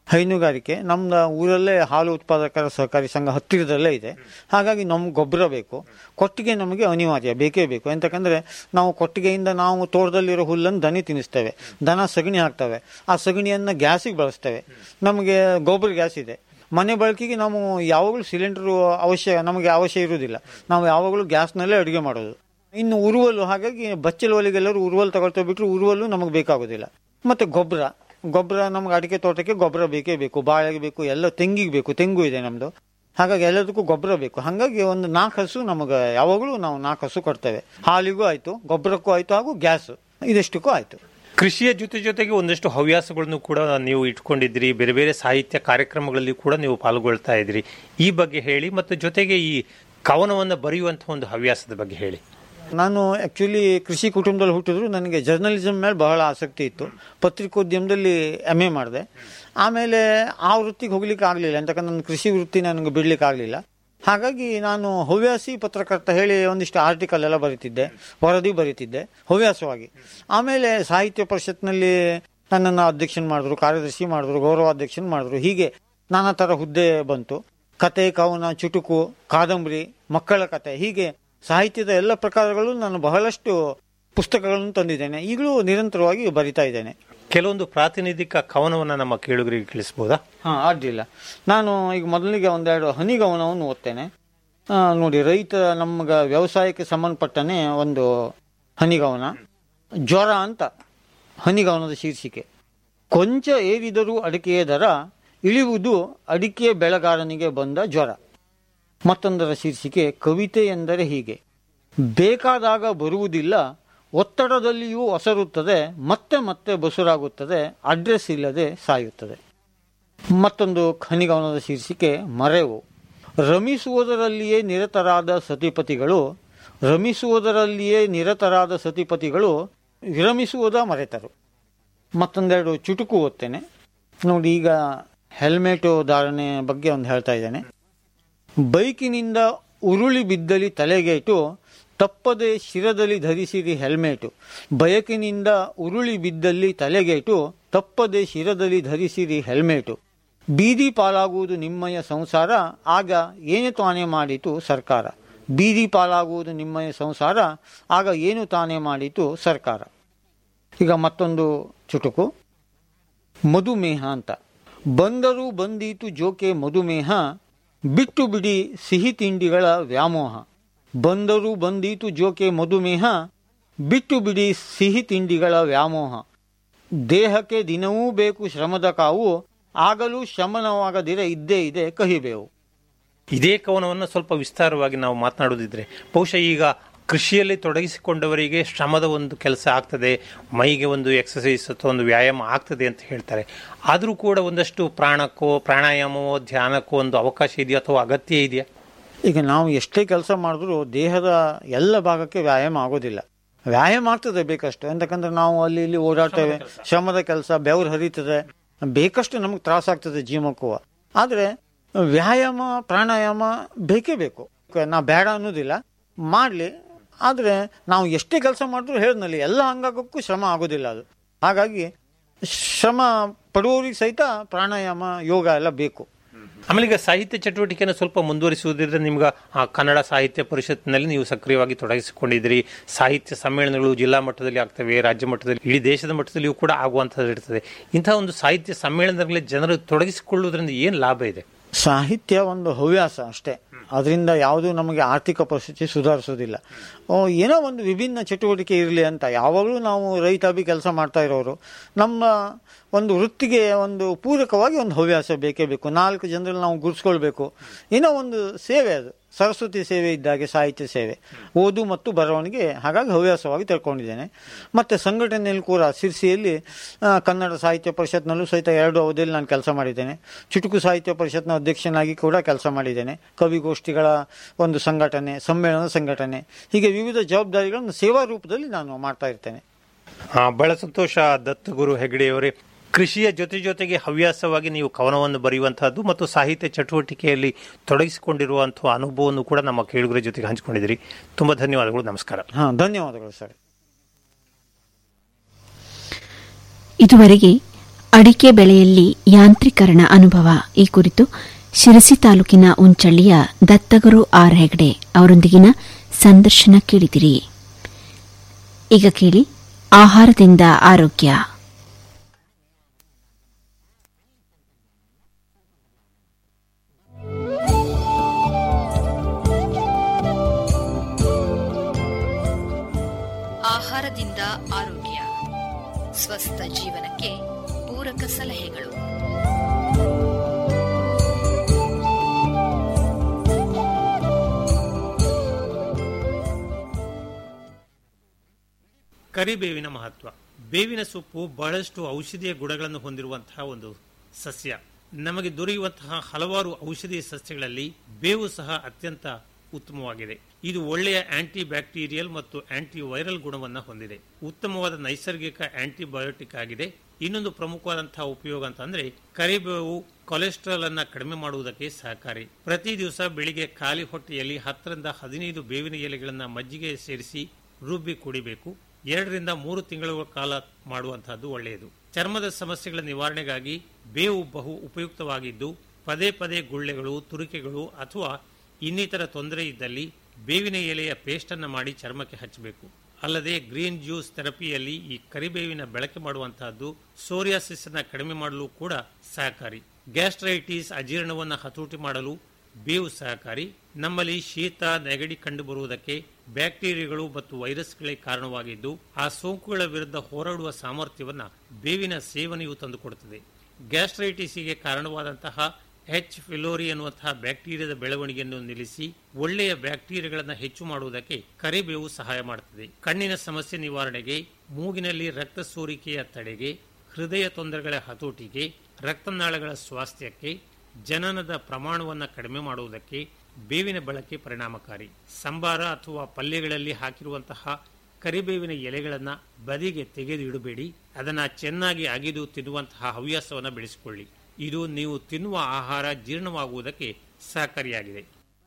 ಹೈನುಗಾರಿಕೆ ನಮ್ಮ ಊರಲ್ಲೇ ಹಾಲು ಉತ್ಪಾದಕರ ಸಹಕಾರಿ ಸಂಘ ಹತ್ತಿರದಲ್ಲೇ ಇದೆ ಹಾಗಾಗಿ ನಮ್ಗೆ ಗೊಬ್ಬರ ಬೇಕು ಕೊಟ್ಟಿಗೆ ನಮಗೆ ಅನಿವಾರ್ಯ ಬೇಕೇ ಬೇಕು ಎಂತಕಂದ್ರೆ ನಾವು ಕೊಟ್ಟಿಗೆಯಿಂದ ನಾವು ತೋಟದಲ್ಲಿರೋ ಹುಲ್ಲನ್ನು ದನಿ ತಿನ್ನಿಸ್ತೇವೆ ದನ ಸಗಣಿ ಹಾಕ್ತವೆ ಆ ಸಗಣಿಯನ್ನು ಗ್ಯಾಸಿಗೆ ಬಳಸ್ತೇವೆ ನಮಗೆ ಗೊಬ್ಬರ ಗ್ಯಾಸ್ ಇದೆ ಮನೆ ಬಳಕೆಗೆ ನಾವು ಯಾವಾಗಲೂ ಸಿಲಿಂಡರ್ ಅವಶ್ಯ ನಮಗೆ ಅವಶ್ಯ ಇರುವುದಿಲ್ಲ ನಾವು ಯಾವಾಗಲೂ ಗ್ಯಾಸ್ನಲ್ಲೇ ಅಡುಗೆ ಮಾಡೋದು ಇನ್ನು ಉರುವಲು ಹಾಗಾಗಿ ಬಚ್ಚಲ ಒಲೆಗೆಲ್ಲರೂ ಉರುವಲು ತಗೊಳ್ತಾ ಬಿಟ್ಟರು ಉರುವಲು ನಮಗೆ ಬೇಕಾಗೋದಿಲ್ಲ ಮತ್ತೆ ಗೊಬ್ಬರ ಗೊಬ್ಬರ ನಮ್ಗೆ ಅಡಿಕೆ ತೋಟಕ್ಕೆ ಗೊಬ್ಬರ ಬೇಕೇ ಬೇಕು ಬಾಳೆಗೆ ಬೇಕು ಎಲ್ಲ ತೆಂಗಿಗೆ ಬೇಕು ತೆಂಗು ಇದೆ ನಮ್ಮದು ಹಾಗಾಗಿ ಎಲ್ಲದಕ್ಕೂ ಗೊಬ್ಬರ ಬೇಕು ಹಾಗಾಗಿ ಒಂದು ನಾಲ್ಕು ಹಸು ನಮಗೆ ಯಾವಾಗಲೂ ನಾವು ನಾಲ್ಕು ಹಸು ಕೊಡ್ತೇವೆ ಹಾಲಿಗೂ ಆಯಿತು ಗೊಬ್ಬರಕ್ಕೂ ಆಯಿತು ಹಾಗೂ ಗ್ಯಾಸ್ ಇದೆಷ್ಟಕ್ಕೂ ಆಯಿತು
ಕೃಷಿಯ ಜೊತೆ ಜೊತೆಗೆ ಒಂದಷ್ಟು ಹವ್ಯಾಸಗಳನ್ನು ಕೂಡ ನೀವು ಇಟ್ಕೊಂಡಿದ್ರಿ ಬೇರೆ ಬೇರೆ ಸಾಹಿತ್ಯ ಕಾರ್ಯಕ್ರಮಗಳಲ್ಲಿ ಕೂಡ ನೀವು ಪಾಲ್ಗೊಳ್ತಾ ಇದ್ರಿ ಈ ಬಗ್ಗೆ ಹೇಳಿ ಮತ್ತು ಜೊತೆಗೆ ಈ ಕವನವನ್ನು ಬರೆಯುವಂತಹ ಒಂದು ಹವ್ಯಾಸದ ಬಗ್ಗೆ ಹೇಳಿ
ನಾನು ಆ್ಯಕ್ಚುಲಿ ಕೃಷಿ ಕುಟುಂಬದಲ್ಲಿ ಹುಟ್ಟಿದ್ರು ನನಗೆ ಜರ್ನಲಿಸಮ್ ಮೇಲೆ ಬಹಳ ಆಸಕ್ತಿ ಇತ್ತು ಪತ್ರಿಕೋದ್ಯಮದಲ್ಲಿ ಎಮ್ ಎ ಮಾಡಿದೆ ಆಮೇಲೆ ಆ ವೃತ್ತಿಗೆ ಹೋಗ್ಲಿಕ್ಕೆ ಆಗಲಿಲ್ಲ ಅಂತಕಂದ್ರೆ ನನ್ನ ಕೃಷಿ ವೃತ್ತಿ ನನಗೆ ಬಿಡ್ಲಿಕ್ಕೆ ಆಗಲಿಲ್ಲ ಹಾಗಾಗಿ ನಾನು ಹವ್ಯಾಸಿ ಪತ್ರಕರ್ತ ಹೇಳಿ ಒಂದಿಷ್ಟು ಆರ್ಟಿಕಲ್ ಎಲ್ಲ ಬರೀತಿದ್ದೆ ವರದಿ ಬರೀತಿದ್ದೆ ಹವ್ಯಾಸವಾಗಿ ಆಮೇಲೆ ಸಾಹಿತ್ಯ ಪರಿಷತ್ನಲ್ಲಿ ನನ್ನನ್ನು ಅಧ್ಯಕ್ಷನ್ ಮಾಡಿದ್ರು ಕಾರ್ಯದರ್ಶಿ ಮಾಡಿದ್ರು ಗೌರವಾಧ್ಯಕ್ಷನ್ ಮಾಡಿದ್ರು ಹೀಗೆ ನಾನಾ ಥರ ಹುದ್ದೆ ಬಂತು ಕತೆ ಕವನ ಚುಟುಕು ಕಾದಂಬರಿ ಮಕ್ಕಳ ಕತೆ ಹೀಗೆ ಸಾಹಿತ್ಯದ ಎಲ್ಲ ಪ್ರಕಾರಗಳು ನಾನು ಬಹಳಷ್ಟು ಪುಸ್ತಕಗಳನ್ನು ತಂದಿದ್ದೇನೆ ಈಗಲೂ ನಿರಂತರವಾಗಿ ಬರಿತಾ ಇದ್ದೇನೆ
ಕೆಲವೊಂದು ಪ್ರಾತಿನಿಧಿಕ ಕವನವನ್ನು ನಮ್ಮ ಕೇಳುಗರಿಗೆ ತಿಳಿಸಬಹುದಾ
ಹಾ ಅಡ್ಡಿಲ್ಲ ನಾನು ಈಗ ಮೊದಲಿಗೆ ಒಂದೆರಡು ಹನಿಗವನವನ್ನು ಓದ್ತೇನೆ ಆ, ನೋಡಿ ರೈತ ನಮ್ಗ ವ್ಯವಸಾಯಕ್ಕೆ ಸಂಬಂಧಪಟ್ಟನೆ ಒಂದು ಹನಿಗವನ ಜ್ವರ ಅಂತ ಹನಿಗವನದ ಶೀರ್ಷಿಕೆ ಕೊಂಚ ಏರಿದರೂ ಅಡಿಕೆಯ ದರ ಇಳಿಯುವುದು ಅಡಿಕೆ ಬೆಳೆಗಾರನಿಗೆ ಬಂದ ಜ್ವರ ಮತ್ತೊಂದರ ಶೀರ್ಷಿಕೆ ಕವಿತೆ ಎಂದರೆ ಹೀಗೆ ಬೇಕಾದಾಗ ಬರುವುದಿಲ್ಲ ಒತ್ತಡದಲ್ಲಿಯೂ ಒಸರುತ್ತದೆ ಮತ್ತೆ ಮತ್ತೆ ಬಸುರಾಗುತ್ತದೆ ಅಡ್ರೆಸ್ ಇಲ್ಲದೆ ಸಾಯುತ್ತದೆ ಮತ್ತೊಂದು ಖನಿಗವನದ ಶೀರ್ಷಿಕೆ ಮರೆವು ರಮಿಸುವುದರಲ್ಲಿಯೇ ನಿರತರಾದ ಸತಿಪತಿಗಳು ರಮಿಸುವುದರಲ್ಲಿಯೇ ನಿರತರಾದ ಸತಿಪತಿಗಳು ವಿರಮಿಸುವುದ ಮರೆತರು ಮತ್ತೊಂದೆರಡು ಚುಟುಕು ಓದ್ತೇನೆ ನೋಡಿ ಈಗ ಹೆಲ್ಮೆಟ್ ಧಾರಣೆ ಬಗ್ಗೆ ಒಂದು ಹೇಳ್ತಾ ಇದ್ದೇನೆ ಬೈಕಿನಿಂದ ಉರುಳಿ ಬಿದ್ದಲ್ಲಿ ತಲೆಗೇಟು ತಪ್ಪದೆ ಶಿರದಲ್ಲಿ ಧರಿಸಿರಿ ಹೆಲ್ಮೆಟು ಬಯಕಿನಿಂದ ಉರುಳಿ ಬಿದ್ದಲ್ಲಿ ತಲೆಗೇಟು ತಪ್ಪದೆ ಶಿರದಲ್ಲಿ ಧರಿಸಿರಿ ಹೆಲ್ಮೆಟು ಬೀದಿ ಪಾಲಾಗುವುದು ನಿಮ್ಮಯ ಸಂಸಾರ ಆಗ ಏನು ತಾನೇ ಮಾಡಿತು ಸರ್ಕಾರ ಬೀದಿ ಪಾಲಾಗುವುದು ನಿಮ್ಮಯ ಸಂಸಾರ ಆಗ ಏನು ತಾನೇ ಮಾಡಿತು ಸರ್ಕಾರ ಈಗ ಮತ್ತೊಂದು ಚುಟುಕು ಮಧುಮೇಹ ಅಂತ ಬಂದರೂ ಬಂದೀತು ಜೋಕೆ ಮಧುಮೇಹ ಬಿಟ್ಟು ಬಿಡಿ ಸಿಹಿ ತಿಂಡಿಗಳ ವ್ಯಾಮೋಹ ಬಂದರೂ ಬಂದೀತು ಜೋಕೆ ಮಧುಮೇಹ ಬಿಟ್ಟು ಬಿಡಿ ಸಿಹಿ ತಿಂಡಿಗಳ ವ್ಯಾಮೋಹ ದೇಹಕ್ಕೆ ದಿನವೂ ಬೇಕು ಶ್ರಮದ ಕಾವು ಆಗಲೂ ಶಮನವಾಗದಿರ ಇದ್ದೇ ಇದೆ ಕಹಿಬೇವು
ಇದೇ ಕವನವನ್ನು ಸ್ವಲ್ಪ ವಿಸ್ತಾರವಾಗಿ ನಾವು ಮಾತನಾಡೋದಿದ್ರೆ ಬಹುಶಃ ಈಗ ಕೃಷಿಯಲ್ಲಿ ತೊಡಗಿಸಿಕೊಂಡವರಿಗೆ ಶ್ರಮದ ಒಂದು ಕೆಲಸ ಆಗ್ತದೆ ಮೈಗೆ ಒಂದು ಎಕ್ಸಸೈಸ್ ಅಥವಾ ಒಂದು ವ್ಯಾಯಾಮ ಆಗ್ತದೆ ಅಂತ ಹೇಳ್ತಾರೆ ಆದರೂ ಕೂಡ ಒಂದಷ್ಟು ಪ್ರಾಣಕ್ಕೋ ಪ್ರಾಣಾಯಾಮವೋ ಧ್ಯಾನಕ್ಕೋ ಒಂದು ಅವಕಾಶ ಇದೆಯಾ ಅಥವಾ ಅಗತ್ಯ ಇದೆಯಾ
ಈಗ ನಾವು ಎಷ್ಟೇ ಕೆಲಸ ಮಾಡಿದ್ರೂ ದೇಹದ ಎಲ್ಲ ಭಾಗಕ್ಕೆ ವ್ಯಾಯಾಮ ಆಗೋದಿಲ್ಲ ವ್ಯಾಯಾಮ ಆಗ್ತದೆ ಬೇಕಷ್ಟು ಎಂತಕಂದ್ರೆ ನಾವು ಅಲ್ಲಿ ಇಲ್ಲಿ ಓಡಾಡ್ತೇವೆ ಶ್ರಮದ ಕೆಲಸ ಬೆವರು ಹರಿತದೆ ಬೇಕಷ್ಟು ನಮಗೆ ತ್ರಾಸ ಆಗ್ತದೆ ಜೀವಕ್ಕೂ ಆದರೆ ವ್ಯಾಯಾಮ ಪ್ರಾಣಾಯಾಮ ಬೇಕೇ ಬೇಕು ನಾ ಬೇಡ ಅನ್ನೋದಿಲ್ಲ ಮಾಡಲಿ ಆದರೆ ನಾವು ಎಷ್ಟೇ ಕೆಲಸ ಮಾಡಿದ್ರು ಹೇಳಿದ್ನಲ್ಲಿ ಎಲ್ಲ ಅಂಗಕ್ಕೂ ಶ್ರಮ ಆಗೋದಿಲ್ಲ ಅದು ಹಾಗಾಗಿ ಶ್ರಮ ಪಡುವವರಿಗೆ ಸಹಿತ ಪ್ರಾಣಾಯಾಮ ಯೋಗ ಎಲ್ಲ ಬೇಕು
ಆಮೇಲೆ ಈಗ ಸಾಹಿತ್ಯ ಚಟುವಟಿಕೆಯನ್ನು ಸ್ವಲ್ಪ ಮುಂದುವರಿಸುವುದಿದ್ರೆ ನಿಮ್ಗೆ ಆ ಕನ್ನಡ ಸಾಹಿತ್ಯ ಪರಿಷತ್ನಲ್ಲಿ ನೀವು ಸಕ್ರಿಯವಾಗಿ ತೊಡಗಿಸಿಕೊಂಡಿದ್ದೀರಿ ಸಾಹಿತ್ಯ ಸಮ್ಮೇಳನಗಳು ಜಿಲ್ಲಾ ಮಟ್ಟದಲ್ಲಿ ಆಗ್ತವೆ ರಾಜ್ಯ ಮಟ್ಟದಲ್ಲಿ ಇಡೀ ದೇಶದ ಮಟ್ಟದಲ್ಲಿಯೂ ಕೂಡ ಆಗುವಂಥದ್ದು ಇರ್ತದೆ ಇಂತಹ ಒಂದು ಸಾಹಿತ್ಯ ಸಮ್ಮೇಳನದಲ್ಲಿ ಜನರು ತೊಡಗಿಸಿಕೊಳ್ಳುವುದರಿಂದ ಏನು ಲಾಭ ಇದೆ
ಸಾಹಿತ್ಯ ಒಂದು ಹವ್ಯಾಸ ಅಷ್ಟೇ ಅದರಿಂದ ಯಾವುದೂ ನಮಗೆ ಆರ್ಥಿಕ ಪರಿಸ್ಥಿತಿ ಸುಧಾರಿಸೋದಿಲ್ಲ ಓ, ಏನೋ ಒಂದು ವಿಭಿನ್ನ ಚಟುವಟಿಕೆ ಇರಲಿ ಅಂತ ಯಾವಾಗಲೂ ನಾವು ರೈತಾಪಿ ಕೆಲಸ ಮಾಡ್ತಾ ಇರೋರು ನಮ್ಮ ಒಂದು ವೃತ್ತಿಗೆ ಒಂದು ಪೂರಕವಾಗಿ ಒಂದು ಹವ್ಯಾಸ ಬೇಕೇ ಬೇಕು ನಾಲ್ಕು ಜನರಲ್ಲಿ ನಾವು ಗುರುಸ್ಕೊಳ್ಬೇಕು ಏನೋ ಒಂದು ಸೇವೆ ಅದು ಸರಸ್ವತಿ ಸೇವೆ ಇದ್ದಾಗೆ ಸಾಹಿತ್ಯ ಸೇವೆ ಓದು ಮತ್ತು ಬರವಣಿಗೆ ಹಾಗಾಗಿ ಹವ್ಯಾಸವಾಗಿ ತಿಳ್ಕೊಂಡಿದ್ದೇನೆ ಮತ್ತು ಸಂಘಟನೆಯಲ್ಲಿ ಕೂಡ ಸಿರ್ಸಿಯಲ್ಲಿ ಆ, ಕನ್ನಡ ಸಾಹಿತ್ಯ ಪರಿಷತ್ನಲ್ಲೂ ಸಹಿತ ಎರಡು ಅವಧಿಯಲ್ಲಿ ನಾನು ಕೆಲಸ ಮಾಡಿದ್ದೇನೆ ಚುಟುಕು ಸಾಹಿತ್ಯ ಪರಿಷತ್ನ ಅಧ್ಯಕ್ಷನಾಗಿ ಕೂಡ ಕೆಲಸ ಮಾಡಿದ್ದೇನೆ ಕವಿಗೋಷ್ಠಿಗಳ ಒಂದು ಸಂಘಟನೆ ಸಮ್ಮೇಳನ ಸಂಘಟನೆ ಹೀಗೆ ವಿವಿಧ ಜವಾಬ್ದಾರಿಗಳನ್ನು ಸೇವಾ ರೂಪದಲ್ಲಿ ನಾನು ಮಾಡ್ತಾ ಇರ್ತೇನೆ
ಆ, ಬಹಳ ಸಂತೋಷ ದತ್ತಗುರು ಹೆಗಡೆಯವರೇ ಕೃಷಿಯ ಜೊತೆ ಜೊತೆಗೆ ಹವ್ಯಾಸವಾಗಿ ನೀವು ಕವನವನ್ನು ಬರೆಯುವಂತಹದ್ದು ಮತ್ತು ಸಾಹಿತ್ಯ ಚಟುವಟಿಕೆಯಲ್ಲಿ ತೊಡಗಿಸಿಕೊಂಡಿರುವಂತಹ ಅನುಭವವನ್ನು ಕೂಡ ನಮ್ಮ ಕೇಳುಗರ ಜೊತೆಗೆ ಹಂಚಿಕೊಂಡಿದ್ದೀರಿ ತುಂಬಾ ಧನ್ಯವಾದಗಳು ನಮಸ್ಕಾರ
ಹಾಂ ಧನ್ಯವಾದಗಳು ಸರ್
ಇದುವರೆಗೆ ಅಡಿಕೆ ಬೆಳೆಯಲ್ಲಿ ಯಾಂತ್ರೀಕರಣ ಅನುಭವ ಈ ಕುರಿತು ಶಿರಸಿ ತಾಲೂಕಿನ ಉಂಚಳ್ಳಿಯ ದತ್ತಗುರು ಆರ್ ಹೆಗಡೆ ಅವರೊಂದಿಗಿನ ಸಂದರ್ಶನ ಕೇಳಿದಿರಿ ಈಗ ಕೇಳಿ ಆಹಾರದಿಂದ ಆರೋಗ್ಯ
ಆಹಾರದಿಂದ ಆರೋಗ್ಯ ಸ್ವಸ್ಥ ಜೀವನಕ್ಕೆ ಪೂರಕ ಸಲಹೆಗಳು
ಕರಿಬೇವಿನ ಮಹತ್ವ ಬೇವಿನ ಸೊಪ್ಪು ಬಹಳಷ್ಟು ಔಷಧೀಯ ಗುಣಗಳನ್ನು ಹೊಂದಿರುವಂತಹ ಒಂದು ಸಸ್ಯ ನಮಗೆ ದೊರೆಯುವಂತಹ ಹಲವಾರು ಔಷಧೀಯ ಸಸ್ಯಗಳಲ್ಲಿ ಬೇವು ಸಹ ಅತ್ಯಂತ ಉತ್ತಮವಾಗಿದೆ ಇದು ಒಳ್ಳೆಯ ಆಂಟಿ ಬ್ಯಾಕ್ಟೀರಿಯಲ್ ಮತ್ತು ಆಂಟಿ ವೈರಲ್ ಗುಣವನ್ನು ಹೊಂದಿದೆ ಉತ್ತಮವಾದ ನೈಸರ್ಗಿಕ ಆಂಟಿಬಯೋಟಿಕ್ ಆಗಿದೆ ಇನ್ನೊಂದು ಪ್ರಮುಖವಾದಂತಹ ಉಪಯೋಗ ಅಂತಂದ್ರೆ ಕರಿಬೇವು ಕೊಲೆಸ್ಟ್ರಾಲ್ ಅನ್ನ ಕಡಿಮೆ ಮಾಡುವುದಕ್ಕೆ ಸಹಕಾರಿ ಪ್ರತಿ ದಿವಸ ಬೆಳಿಗ್ಗೆ ಖಾಲಿ ಹೊಟ್ಟೆಯಲ್ಲಿ ಹತ್ತರಿಂದ ಹದಿನೈದು ಬೇವಿನ ಎಲೆಗಳನ್ನ ಮಜ್ಜಿಗೆ ಸೇರಿಸಿ ರುಬ್ಬಿ ಕುಡಿಬೇಕು ಎರಡರಿಂದ ಮೂರು ತಿಂಗಳ ಕಾಲ ಮಾಡುವಂತಹದ್ದು ಒಳ್ಳೆಯದು ಚರ್ಮದ ಸಮಸ್ಯೆಗಳ ನಿವಾರಣೆಗಾಗಿ ಬೇವು ಬಹು ಉಪಯುಕ್ತವಾಗಿದ್ದು ಪದೇ ಪದೇ ಗುಳ್ಳೆಗಳು ತುರಿಕೆಗಳು ಅಥವಾ ಇನ್ನಿತರ ತೊಂದರೆ ಇದ್ದಲ್ಲಿ ಬೇವಿನ ಎಲೆಯ ಪೇಸ್ಟ್ ಅನ್ನು ಮಾಡಿ ಚರ್ಮಕ್ಕೆ ಹಚ್ಚಬೇಕು ಅಲ್ಲದೆ ಗ್ರೀನ್ ಜ್ಯೂಸ್ ಥೆರಪಿಯಲ್ಲಿ ಈ ಕರಿಬೇವಿನ ಬಳಕೆ ಮಾಡುವಂತಹದ್ದು ಸೋರಿಯಾಸಿಸ್ ಅನ್ನ ಕಡಿಮೆ ಮಾಡಲು ಕೂಡ ಸಹಕಾರಿ ಗ್ಯಾಸ್ಟ್ರೈಟಿಸ್ ಅಜೀರ್ಣವನ್ನು ಹತೋಟಿ ಮಾಡಲು ಬೇವು ಸಹಕಾರಿ ನಮ್ಮಲ್ಲಿ ಶೀತ ನೆಗಡಿ ಕಂಡುಬರುವುದಕ್ಕೆ ಬ್ಯಾಕ್ಟೀರಿಯಾಗಳು ಮತ್ತು ವೈರಸ್ಗಳೇ ಕಾರಣವಾಗಿದ್ದು ಆ ಸೋಂಕುಗಳ ವಿರುದ್ಧ ಹೋರಾಡುವ ಸಾಮರ್ಥ್ಯವನ್ನ ಬೇವಿನ ಸೇವನೆಯು ತಂದುಕೊಡುತ್ತದೆ ಗ್ಯಾಸ್ಟ್ರೈಟಿಸ್ಗೆ ಕಾರಣವಾದಂತಹ ಎಚ್ ಫಿಲೋರಿ ಎನ್ನುವಂತಹ ಬ್ಯಾಕ್ಟೀರಿಯಾದ ಬೆಳವಣಿಗೆಯನ್ನು ನಿಲ್ಲಿಸಿ ಒಳ್ಳೆಯ ಬ್ಯಾಕ್ಟೀರಿಯಾಗಳನ್ನು ಹೆಚ್ಚು ಮಾಡುವುದಕ್ಕೆ ಕರಿಬೇವು ಸಹಾಯ ಮಾಡುತ್ತದೆ ಕಣ್ಣಿನ ಸಮಸ್ಯೆ ನಿವಾರಣೆಗೆ ಮೂಗಿನಲ್ಲಿ ರಕ್ತ ಸೋರಿಕೆಯ ತಡೆಗೆ ಹೃದಯ ತೊಂದರೆಗಳ ಹತೋಟಿಗೆ ರಕ್ತನಾಳಗಳ ಸ್ವಾಸ್ಥ್ಯಕ್ಕೆ ಜನನದ ಪ್ರಮಾಣವನ್ನು ಕಡಿಮೆ ಮಾಡುವುದಕ್ಕೆ ಬೇವಿನ ಬಳಕೆ ಪರಿಣಾಮಕಾರಿ ಸಂಬಾರ ಅಥವಾ ಪಲ್ಯಗಳಲ್ಲಿ ಹಾಕಿರುವಂತಹ ಕರಿಬೇವಿನ ಎಲೆಗಳನ್ನು ಬದಿಗೆ ತೆಗೆದು ಇಡಬೇಡಿ ಅದನ್ನ ಚೆನ್ನಾಗಿ ಅಗಿದು ತಿನ್ನುವಂತಹ ಹವ್ಯಾಸವನ್ನು ಬೆಳೆಸಿಕೊಳ್ಳಿ ಇದು ನೀವು ತಿನ್ನುವ ಆಹಾರ ಜೀರ್ಣವಾಗುವುದಕ್ಕೆ ಸಹಕಾರಿಯಾಗಿದೆ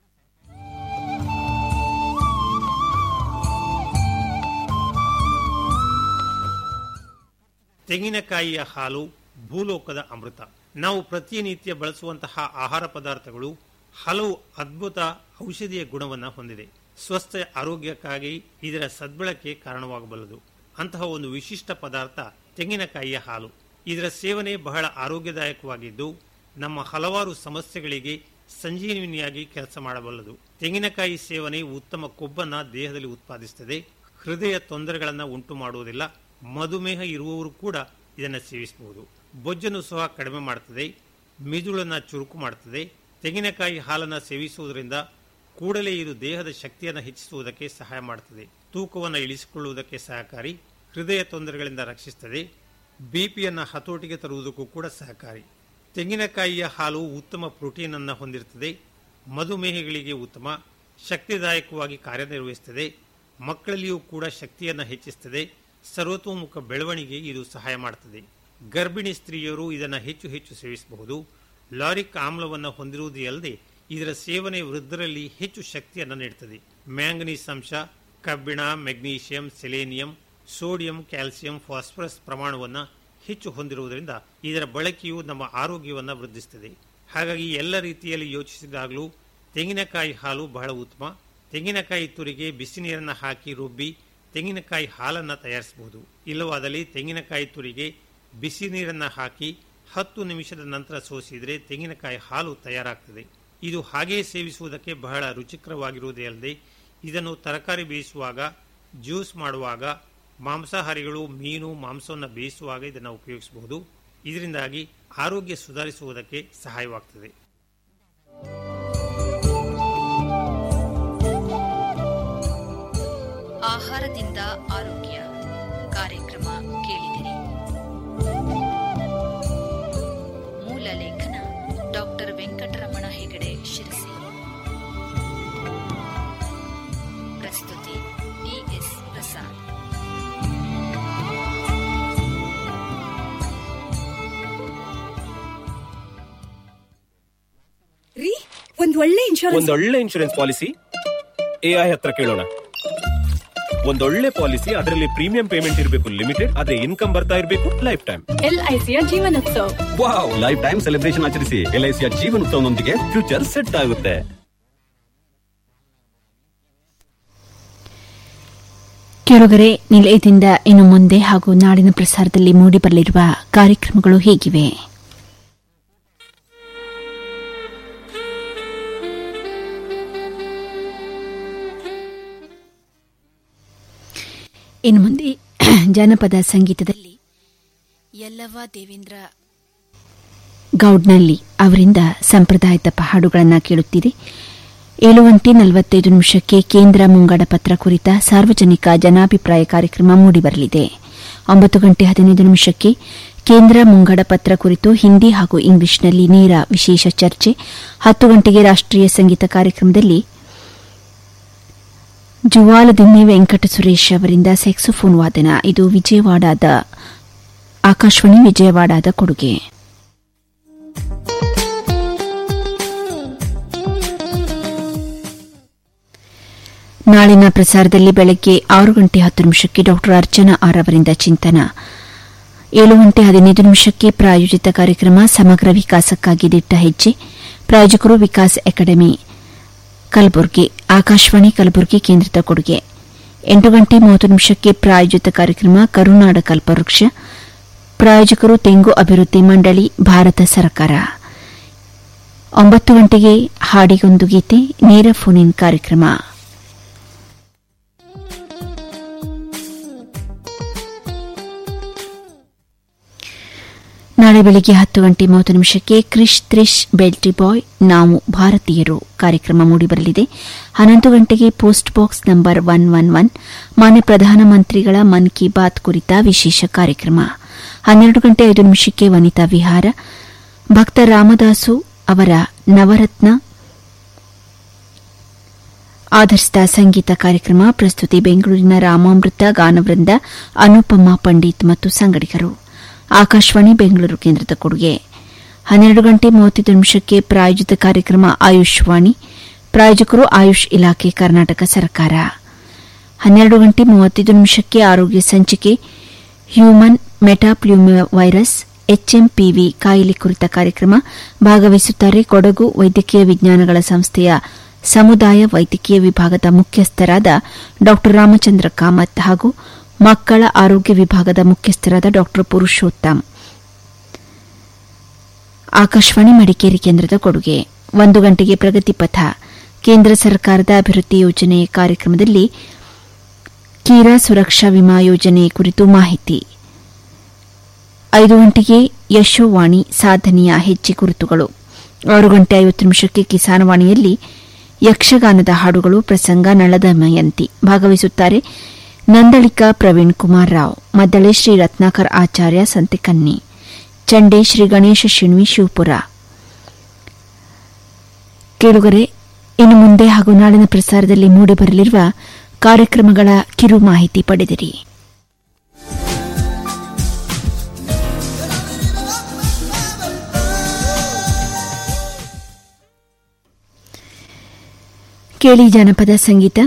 ತೆಂಗಿನಕಾಯಿಯ ಹಾಲು ಭೂಲೋಕದ ಅಮೃತ ನಾವು ಪ್ರತಿನಿತ್ಯ ಬಳಸುವಂತಹ ಆಹಾರ ಪದಾರ್ಥಗಳು ಹಲವು ಅದ್ಭುತ ಔಷಧೀಯ ಗುಣವನ್ನು ಹೊಂದಿದೆ ಸ್ವಸ್ಥ ಆರೋಗ್ಯಕ್ಕಾಗಿ ಇದರ ಸದ್ಬಳಕೆ ಕಾರಣವಾಗಬಲ್ಲದು ಅಂತಹ ಒಂದು ವಿಶಿಷ್ಟ ಪದಾರ್ಥ ತೆಂಗಿನಕಾಯಿಯ ಹಾಲು ಇದರ ಸೇವನೆ ಬಹಳ ಆರೋಗ್ಯದಾಯಕವಾಗಿದ್ದು ನಮ್ಮ ಹಲವಾರು ಸಮಸ್ಯೆಗಳಿಗೆ ಸಂಜೀವಿನಿಯಾಗಿ ಕೆಲಸ ಮಾಡಬಲ್ಲದು ತೆಂಗಿನಕಾಯಿ ಸೇವನೆ ಉತ್ತಮ ಕೊಬ್ಬನ್ನ ದೇಹದಲ್ಲಿ ಉತ್ಪಾದಿಸುತ್ತದೆ ಹೃದಯ ತೊಂದರೆಗಳನ್ನು ಉಂಟು ಮಾಡುವುದಿಲ್ಲ ಮಧುಮೇಹ ಇರುವವರು ಕೂಡ ಇದನ್ನು ಸೇವಿಸಬಹುದು ಬೊಜ್ಜನ್ನು ಸಹ ಕಡಿಮೆ ಮಾಡುತ್ತದೆ ಮಿದುಳನ್ನು ಚುರುಕು ಮಾಡುತ್ತದೆ ತೆಂಗಿನಕಾಯಿ ಹಾಲನ್ನು ಸೇವಿಸುವುದರಿಂದ ಕೂಡಲೇ ಇದು ದೇಹದ ಶಕ್ತಿಯನ್ನು ಹೆಚ್ಚಿಸುವುದಕ್ಕೆ ಸಹಾಯ ಮಾಡುತ್ತದೆ ತೂಕವನ್ನು ಇಳಿಸಿಕೊಳ್ಳುವುದಕ್ಕೆ ಸಹಕಾರಿ ಹೃದಯ ತೊಂದರೆಗಳಿಂದ ರಕ್ಷಿಸುತ್ತದೆ ಬಿಪಿಯನ್ನು ಹತೋಟಿಗೆ ತರುವುದಕ್ಕೂ ಕೂಡ ಸಹಕಾರಿ ತೆಂಗಿನಕಾಯಿಯ ಹಾಲು ಉತ್ತಮ ಪ್ರೋಟೀನ್ ಅನ್ನು ಹೊಂದಿರುತ್ತದೆ ಮಧುಮೇಹಿಗಳಿಗೆ ಉತ್ತಮ ಶಕ್ತಿದಾಯಕವಾಗಿ ಕಾರ್ಯನಿರ್ವಹಿಸುತ್ತದೆ ಮಕ್ಕಳಲ್ಲಿಯೂ ಕೂಡ ಶಕ್ತಿಯನ್ನು ಹೆಚ್ಚಿಸುತ್ತದೆ ಸರ್ವತೋಮುಖ ಬೆಳವಣಿಗೆ ಇದು ಸಹಾಯ ಮಾಡುತ್ತದೆ ಗರ್ಭಿಣಿ ಸ್ತ್ರೀಯರು ಇದನ್ನು ಹೆಚ್ಚು ಹೆಚ್ಚು ಸೇವಿಸಬಹುದು ಲಾರಿಕ್ ಆಮ್ಲವನ್ನು ಹೊಂದಿರುವುದೇ ಅಲ್ಲದೆ ಇದರ ಸೇವನೆ ವೃದ್ಧರಲ್ಲಿ ಹೆಚ್ಚು ಶಕ್ತಿಯನ್ನು ನೀಡುತ್ತದೆ ಮ್ಯಾಂಗನೀಸ್ ಅಂಶ ಕಬ್ಬಿಣ magnesium selenium sodium calcium phosphorus ಪ್ರಮಾಣವನ್ನು ಹೆಚ್ಚು ಹೊಂದಿರುವುದರಿಂದ ಇದರ ಬಳಕೆಯು ನಮ್ಮ ಆರೋಗ್ಯವನ್ನು ವೃದ್ಧಿಸುತ್ತದೆ ಹಾಗಾಗಿ ಎಲ್ಲ ರೀತಿಯಲ್ಲಿ ಯೋಚಿಸಿದಾಗಲೂ ತೆಂಗಿನಕಾಯಿ ಹಾಲು ಬಹಳ ಉತ್ತಮ ತೆಂಗಿನಕಾಯಿ ತುರಿಗೆ ಬಿಸಿ ನೀರನ್ನು ಹಾಕಿ ರುಬ್ಬಿ ತೆಂಗಿನಕಾಯಿ ಹಾಲನ್ನು ತಯಾರಿಸಬಹುದು ಇಲ್ಲವಾದಲ್ಲಿ ತೆಂಗಿನಕಾಯಿ ತುರಿಗೆ ಬಿಸಿ ನೀರನ್ನು ಹಾಕಿ ಹತ್ತು ನಿಮಿಷದ ನಂತರ ಸೋಸಿದರೆ ತೆಂಗಿನಕಾಯಿ ಹಾಲು ತಯಾರಾಗ್ತದೆ ಇದು ಹಾಗೆಯೇ ಸೇವಿಸುವುದಕ್ಕೆ ಬಹಳ ರುಚಿಕರವಾಗಿರುವುದೇ ಅಲ್ಲದೆ ಇದನ್ನು ತರಕಾರಿ ಬೇಯಿಸುವಾಗ ಜ್ಯೂಸ್ ಮಾಡುವಾಗ ಮಾಂಸಾಹಾರಿಗಳು ಮೀನು ಮಾಂಸವನ್ನು ಬೇಯಿಸುವಾಗ ಇದನ್ನು ಉಪಯೋಗಿಸಬಹುದು ಇದರಿಂದಾಗಿ ಆರೋಗ್ಯ ಸುಧಾರಿಸುವುದಕ್ಕೆ ಸಹಾಯವಾಗ್ತದೆ
ಆಹಾರದಿಂದ ಆರೋಗ್ಯ ಕಾರ್ಯಕ್ರಮ ಕೇಳಿದಿರಿ ಮೂಲ ಲೇಖನ ಡಾಕ್ಟರ್ ವೆಂಕಟರಮಣ ಹೆಗಡೆ ಶಿರಸಿ ಪ್ರಸ್ತುತಿ ಡಿಎಸ್ ಪ್ರಸಾದ್
ರೀ ಒಂದ್ ಒಳ್ಳೆ ಇನ್ಶೂರೆನ್ಸ್
ಒಂದೊಳ್ಳೆ ಇನ್ಶೂರೆನ್ಸ್ ಪಾಲಿಸಿ ಎಐ ಹತ್ರ ಕೇಳೋಣ
ಒಂದೊಳ್ಳೆ ಪಾಲಿಸಿ ಅದರಲ್ಲಿ ಪ್ರೀಮಿಯಂ ಪೇಮೆಂಟ್ ಇರಬೇಕು ಲಿಮಿಟೆಡ್ ಅದೇ ಇನ್ಕಮ್ ಬರ್ತಾ ಇರಬೇಕು ಲೈಫ್ ಟೈಮ್
ಎಲ್ಐಸಿಯ Jeevan Utsav
wow lifetime celebration ಆಚರಿಸಿ ಎಲ್ಐಸಿಯ ಜೀವನೋತ್ಸವನೊಂದಿಗೆ ಫ್ಯೂಚರ್ ಸೆಟ್ ಆಗುತ್ತೆ
ಕೆಳಗರೆ ನಿಲಯದಿಂದ ಇನ್ನು ಮುಂದೆ ಹಾಗೂ ನಾಡಿನ ಪ್ರಸಾರದಲ್ಲಿ ಮೂಡಿಬರಲಿರುವ ಕಾರ್ಯಕ್ರಮಗಳು ಹೀಗಿವೆ ಇನ್ನು ಮುಂದೆ ಜನಪದ ಸಂಗೀತದಲ್ಲಿ ಯಲ್ಲವ್ವ ದೇವೇಂದ್ರ ಗೌಡ್ನಲ್ಲಿ ಅವರಿಂದ ಸಂಪ್ರದಾಯದ ಹಾಡುಗಳನ್ನು ಕೇಳುತ್ತಿದೆ ಏಳು ಗಂಟೆ ನಲವತ್ತೈದು ನಿಮಿಷಕ್ಕೆ ಕೇಂದ್ರ ಮುಂಗಡ ಪತ್ರ ಕುರಿತ ಸಾರ್ವಜನಿಕ ಜನಾಭಿಪ್ರಾಯ ಕಾರ್ಯಕ್ರಮ ಮೂಡಿಬರಲಿದೆ ಒಂಬತ್ತು ಗಂಟೆ ಹದಿನೈದು ನಿಮಿಷಕ್ಕೆ ಕೇಂದ್ರ ಮುಂಗಡ ಪತ್ರ ಕುರಿತು ಹಿಂದಿ ಹಾಗೂ ಇಂಗ್ಲಿಷ್ನಲ್ಲಿ ನೇರ ವಿಶೇಷ ಚರ್ಚೆ ಹತ್ತು ಗಂಟೆಗೆ ರಾಷ್ಟೀಯ ಸಂಗೀತ ಕಾರ್ಯಕ್ರಮದಲ್ಲಿ ಜುವಾಲದಿನ್ನೆ ವೆಂಕಟ ಸುರೇಶ್ ಅವರಿಂದ ಸೆಕ್ಸೋಫೋನ್ ವಾದನ ಇದು ವಿಜಯವಾಡದ ಆಕಾಶವಾಣಿ ವಿಜಯವಾಡದ ಕೊಡುಗೆ ನಾಳಿನ ಪ್ರಸಾರದಲ್ಲಿ ಬೆಳಗ್ಗೆ ಆರು ಗಂಟೆ ಹತ್ತು ನಿಮಿಷಕ್ಕೆ ಡಾ ಅರ್ಚನಾ ಆರ್ ಅವರಿಂದ ಚಿಂತನ ಏಳು ಗಂಟೆ ಹದಿನೈದು ನಿಮಿಷಕ್ಕೆ ಪ್ರಾಯೋಜಿತ ಕಾರ್ಯಕ್ರಮ ಸಮಗ್ರ ವಿಕಾಸಕ್ಕಾಗಿ ದಿಟ್ಟ ಹೆಜ್ಜೆ ಪ್ರಾಯೋಜಕರು ವಿಕಾಸ್ ಅಕಾಡೆಮಿ ಕಲಬುರಗಿ ಆಕಾಶವಾಣಿ ಕಲಬುರಗಿ ಕೇಂದ್ರದ ಕೊಡುಗೆ ಎಂಟು ಗಂಟೆ ಮೂವತ್ತು ನಿಮಿಷಕ್ಕೆ ಪ್ರಾಯೋಜಿತ ಕಾರ್ಯಕ್ರಮ ಕರುನಾಡ ಕಲ್ಪವೃಕ್ಷ ಪ್ರಾಯೋಜಕರು ತೆಂಗು ಅಭಿವೃದ್ಧಿ ಮಂಡಳಿ ಭಾರತ ಸರ್ಕಾರ ಒಂಬತ್ತು ಗಂಟೆಗೆ ಹಾಡಿಗೊಂದು ಗೀತೆ ನೇರ ಫೋನ್ ಇನ್ ಕಾರ್ಯಕ್ರಮ ನಾಳೆ ಬೆಳಿಗ್ಗೆ ಹತ್ತು ಗಂಟೆ ಮೂವತ್ತು ನಿಮಿಷಕ್ಕೆ ಕ್ರಿಶ್ ತ್ರಿಶ್ ಬೆಲ್ಟಿ ಬಾಯ್ ನಾವು ಭಾರತೀಯರು ಕಾರ್ಯಕ್ರಮ ಮೂಡಿಬರಲಿದೆ ಹನ್ನೊಂದು ಗಂಟೆಗೆ post box number one one one ಮಾನ್ಯ ಪ್ರಧಾನಮಂತ್ರಿಗಳ ಮನ್ ಕಿ ಬಾತ್ ಕುರಿತ ವಿಶೇಷ ಕಾರ್ಯಕ್ರಮ ಹನ್ನೆರಡು ಗಂಟೆ ಐದು ನಿಮಿಷಕ್ಕೆ ವನಿತಾ ವಿಹಾರ ಭಕ್ತ ರಾಮದಾಸು ಅವರ ನವರತ್ನ ಆಧರಿಸಿದ ಸಂಗೀತ ಕಾರ್ಯಕ್ರಮ ಪ್ರಸ್ತುತಿ ಬೆಂಗಳೂರಿನ ರಾಮಾಮೃತ ಗಾನವೃಂದ ಅನುಪಮಾ ಪಂಡಿತ್ ಮತ್ತು ಸಂಗಡಿಗರು ಆಕಾಶವಾಣಿ ಬೆಂಗಳೂರು ಕೇಂದ್ರದ ಕೊಡುಗೆ ಹನ್ನೆರಡು ಗಂಟೆ ಮೂವತ್ತೈದು ನಿಮಿಷಕ್ಕೆ ಪ್ರಾಯೋಜಿತ ಕಾರ್ಯಕ್ರಮ ಆಯುಷ್ವಾಣಿ ಪ್ರಾಯೋಜಕರು ಆಯುಷ್ ಇಲಾಖೆ ಕರ್ನಾಟಕ ಸರ್ಕಾರ ಹನ್ನೆರಡು ಗಂಟೆ ಮೂವತ್ತೈದು ನಿಮಿಷಕ್ಕೆ ಆರೋಗ್ಯ ಸಂಚಿಕೆ ಹ್ಯೂಮನ್ ಮೆಟಾಪ್ಲ್ಯೂಮಿಯಾ ವೈರಸ್ ಎಚ್ಎಂಪಿವಿ ಕಾಯಿಲೆ ಕುರಿತ ಕಾರ್ಯಕ್ರಮ ಭಾಗವಹಿಸುತ್ತಾರೆ ಕೊಡಗು ವೈದ್ಯಕೀಯ ವಿಜ್ಞಾನಗಳ ಸಂಸ್ಥೆಯ ಸಮುದಾಯ ವೈದ್ಯಕೀಯ ವಿಭಾಗದ ಮುಖ್ಯಸ್ಥರಾದ ಡಾ ರಾಮಚಂದ್ರ ಕಾಮತ್ ಹಾಗೂ ಮಕ್ಕಳ ಆರೋಗ್ಯ ವಿಭಾಗದ ಮುಖ್ಯಸ್ಥರಾದ ಡಾ ಪುರುಷೋತ್ತಮ್ ಆಕಾಶವಾಣಿ ಮಡಿಕೇರಿ ಕೇಂದ್ರದ ಕೊಡುಗೆ ಒಂದು ಗಂಟೆಗೆ ಪ್ರಗತಿ ಪಥ ಕೇಂದ್ರ ಸರ್ಕಾರದ ಅಭಿವೃದ್ಧಿ ಯೋಜನೆ ಕಾರ್ಯಕ್ರಮದಲ್ಲಿ ಕೀರಾ ಸುರಕ್ಷಾ ವಿಮಾ ಯೋಜನೆ ಕುರಿತು ಮಾಹಿತಿ ಐದು ಗಂಟೆಗೆ ಯಶೋವಾಣಿ ಸಾಧನೆಯ ಹೆಜ್ಜೆ ಗುರುತುಗಳು ಆರು ಗಂಟೆ ಐವತ್ತು ನಿಮಿಷಕ್ಕೆ ಕಿಸಾನವಾಣಿಯಲ್ಲಿ ಯಕ್ಷಗಾನದ ಹಾಡುಗಳು ಪ್ರಸಂಗ ನಳದಮಯಂತಿ ಭಾಗವಹಿಸುತ್ತಾರೆ ನಂದಳಿಕ ಪ್ರವೀಣ್ ಕುಮಾರ್ ರಾವ್ ಮದ್ದಳೆ ಶ್ರೀ ರತ್ನಾಕರ್ ಆಚಾರ್ಯ ಸಂತೆಕನ್ನಿ ಚಂಡೆ ಶ್ರೀ ಗಣೇಶ ಶಿಣ್ವಿ ಶಿವಪುರ ಕೇಳುಗರೆ ಇನ್ನು ಮುಂದೆ ಹಾಗೂ ನಾಳಿನ ಪ್ರಸಾರದಲ್ಲಿ ಮೂಡಿಬರಲಿರುವ ಕಾರ್ಯಕ್ರಮಗಳ ಕಿರು ಮಾಹಿತಿ ಪಡೆದಿರಿ ಕೇಳಿ ಜನಪದ ಸಂಗೀತ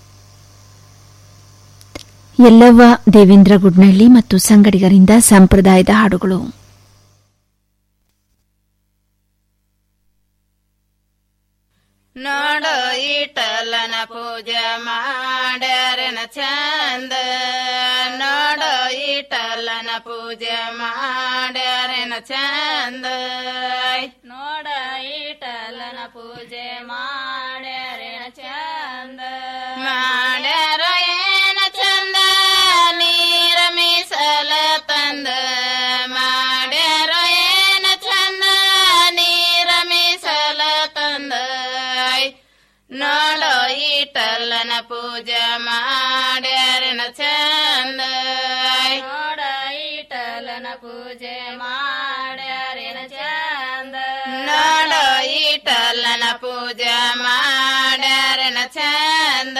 ಎಲ್ಲವ್ವ ದೇವೇಂದ್ರ ಗುಡ್ನಳ್ಳಿ ಮತ್ತು ಸಂಗಡಿಗರಿಂದ ಸಂಪ್ರದಾಯದ ಹಾಡುಗಳು
ನೋಡು ಇಟಲನ ಪೂಜೆ ಮಾಡ್ಯಾರನ ಚಂದ ನೋಡು ಇಟಲನ ಪೂಜೆ ಮಾಡ್ಯಾರನ ಚಂದ ನೋಡ ಇಟಲನ ಪೂಜೆ ಮಾಡ್ಯಾರನ ಚಂದ ಮಾಡ್ಯಾರ ಏನ ಚಂದ ನೀರ ಮೀಸಲ ತಂದ ಮಾಡ್ಯಾರ ಏನ ಚಂದ ನೀರ ಮೀಸಲ ತಂದ ನೋಡೋ ಈಟಲ್ಲನ ಪೂಜೆ ಮಾಡ್ಯಾರನ ಚಂದ ನೋಡ ಈಟಲನ ಪೂಜೆ ಮಾಡ್ಯಾರನ ಚಂದ ನೋಡೋ ಈಟಲ್ಲನ ಪೂಜೆ ಮಾಡ್ಯಾರನ ಚಂದ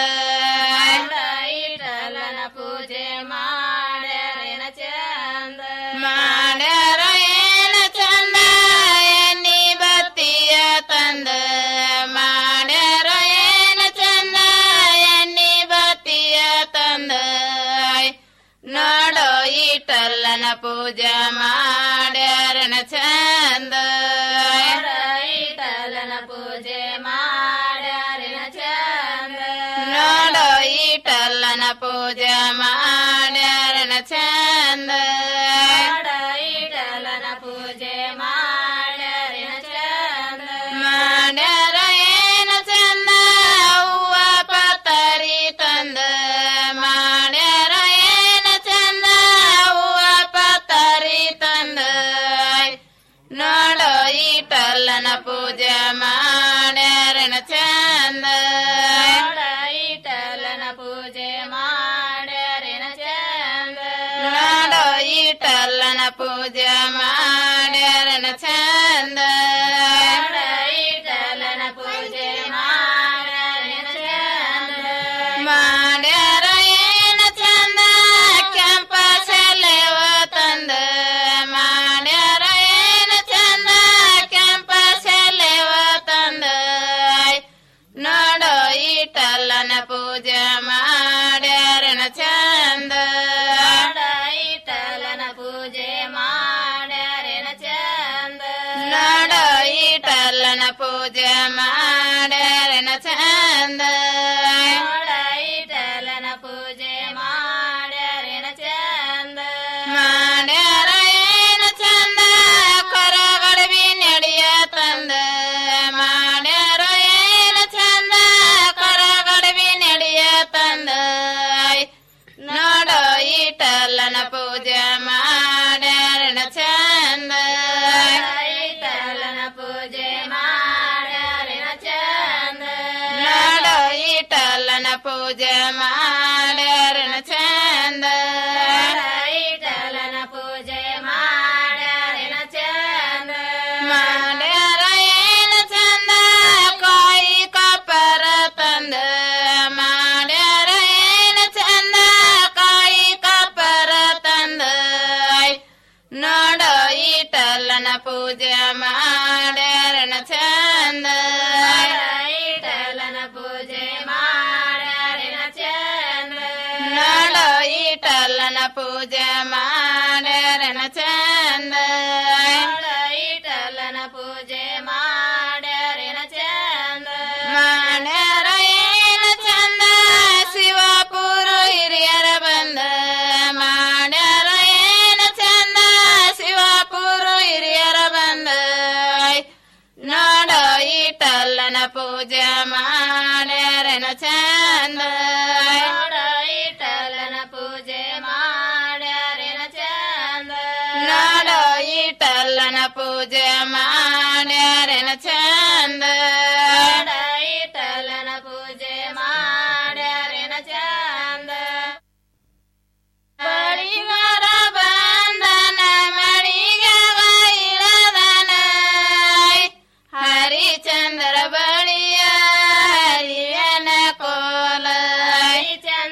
ಈಟಲನ ಪೂಜೆ ಮಾಡ್ಯಾರನ ಚಂದ ಮಾಡ್ಯಾರ ಏನ ಚಂದ ಎನ್ನಿ ಬತ್ತಿಯ ತಂದ ಮಾಡ್ಯಾರ ಏನ ಚಂದ ಎನ್ನಿ ಬತ್ತಿಯ ತಂದ ಪೂಜೆ ಮಾಡ್ಯಾರನ ಚಂದ ಈಟಲನ ಪೂಜೆ ಮಾಡ್ಯಾರನ ಚಂದ ನೋಡೋ ಈಟಲ್ಲನ ಪೂಜೆ ಮಾಡ್ಯಾರನ ಚಂದ ಈಟಲನ ಪೂಜೆ ಮಾಡ್ಯಾರನ ಚಂದ ಮಾಡ್ಯಾರ ಏನ ಚಂದ ಹೂವ ಪತರಿ ತಂದ ಮಾಡ್ಯಾರ ಏನ ಚಂದ ಹೂವ ಪತರಿ ತಂದ ನೋಡೋ ಈಟಲ್ಲನ ಪೂಜೆ ಮಾಡ್ಯಾರನ ಚಂದ ಈಟಲ್ಲನ ಪೂಜೆ ಮಾಡ್ಯಾರನ ಚಂದ ನೋಡೋ ಈಟಲ್ಲನ ಪೂಜೆ ಮಾಡ್ಯಾರನ ಚಂದ ಈಟಲ್ಲನ ಪೂಜೆ ಮಾಡ್ಯಾರನ ಚಂದ ಮಾಡ್ಯಾರ ಏನ ಚಂದ ಕೆಂಪ ಸೆಲೆವ ತಂದ ಮಾಡ್ಯಾರ ಏನ ಚಂದ ಕೆಂಪ ಸೆಲೆವ ತಂದ ನೋಡೋ ಈಟಲ್ಲನ ಪೂಜೆ ಮಾಡ್ಯಾರನ ಚಂದ ಈಟಲ್ಲನ ಪೂಜೆ ಮಾಡ್ಯಾರನ ಚಂದ ನೋಡೋ ಈಟಲ್ಲನ ಪೂಜೆ ಮಾಡ್ಯಾರನ ಚಂದ ಈಟಲ್ಲನ ಪೂಜೆ ಮಾಡ್ಯಾರನ ಚಂದ ಮಾಡ್ಯಾರ ಏನ ಚಂದ ಕರಗಡವಿ ನಡೆಯ ತಂದ ಮಾಡ್ಯಾರ ಏನ ಚಂದ ಕರಗಡವಿ ನಡೆಯ ತಂದ ನೋಡೋ ಈಟಲ್ಲನ ಪೂಜೆ ಮಾಡ್ಯಾರನ ಚಂದ ಈಟಲ್ಲನ ಪೂಜೆ ಮಾಡ್ಯಾರನ ಚಂದ ನೋಡೋ ಈಟಲ್ಲನ ಪೂಜೆ ಮಾಡ್ಯಾರನ ಚಂದ ಈಟಲ್ಲನ ಪೂಜೆ ಮಾಡ್ಯಾರನ ಚಂದ ಮಾಡ್ಯಾರ ಏನ ಚಂದ ಕಾಯಿ ಕಪ್ಪರ ತಂದ ಮಾಡ್ಯಾರ ಏನ ಚಂದ ಕಾಯಿ ಕಪ್ಪರ ತಂದ ನೋಡೋ ಈಟಲ್ಲನ ಪೂಜೆ ಮಾಡ್ಯಾರನ ಚಂದ ಈಟಲ್ಲನ ಪೂಜೆ ಮಾಡ್ಯಾರನ ಚಂದ ನೋಡೋ ಈಟಲ್ಲನ ಪೂಜೆ ಮಾಡ್ಯಾರನ ಚಂದ ಈಟಲ್ಲನ ಪೂಜೆ ಮಾಡ್ಯಾರನ ಚಂದ ಮಾಡ್ಯಾರ ಏನ ಚಂದ ಶಿವಪುರ ಹಿರಿಯರ ಬಂದ ಮಾಡ್ಯಾರ ಏನ ಚಂದ ಶಿವಪುರ ಹಿರಿಯರ ಬಂದ ನೋಡೋ ಈಟಲ್ಲನ ಪೂಜೆ ಮಾಡ್ಯಾರನ ಚಂದ ನೋಡೋ ಈಟಲ್ಲನ ಪೂಜೆ ಮಾಡ್ಯಾರನ ಚಂದ ನೋಡೋ ಈಟಲ್ಲನ ಪೂಜೆ ಮಾಡ್ಯಾರನ ಚಂದ ಈಟಲ್ಲನ ಪೂಜೆ ಮಾಡ್ಯಾರನ ಚಂದ ಬಳಿಗಾರ ಬಂದನ ಮಳಿಗ ಇಳದನ ಹರಿಚಂದ್ರ ಬಳಿಯ ಹರಿಯನ ಕೋಲ ಹರಿಚಂದ್ರ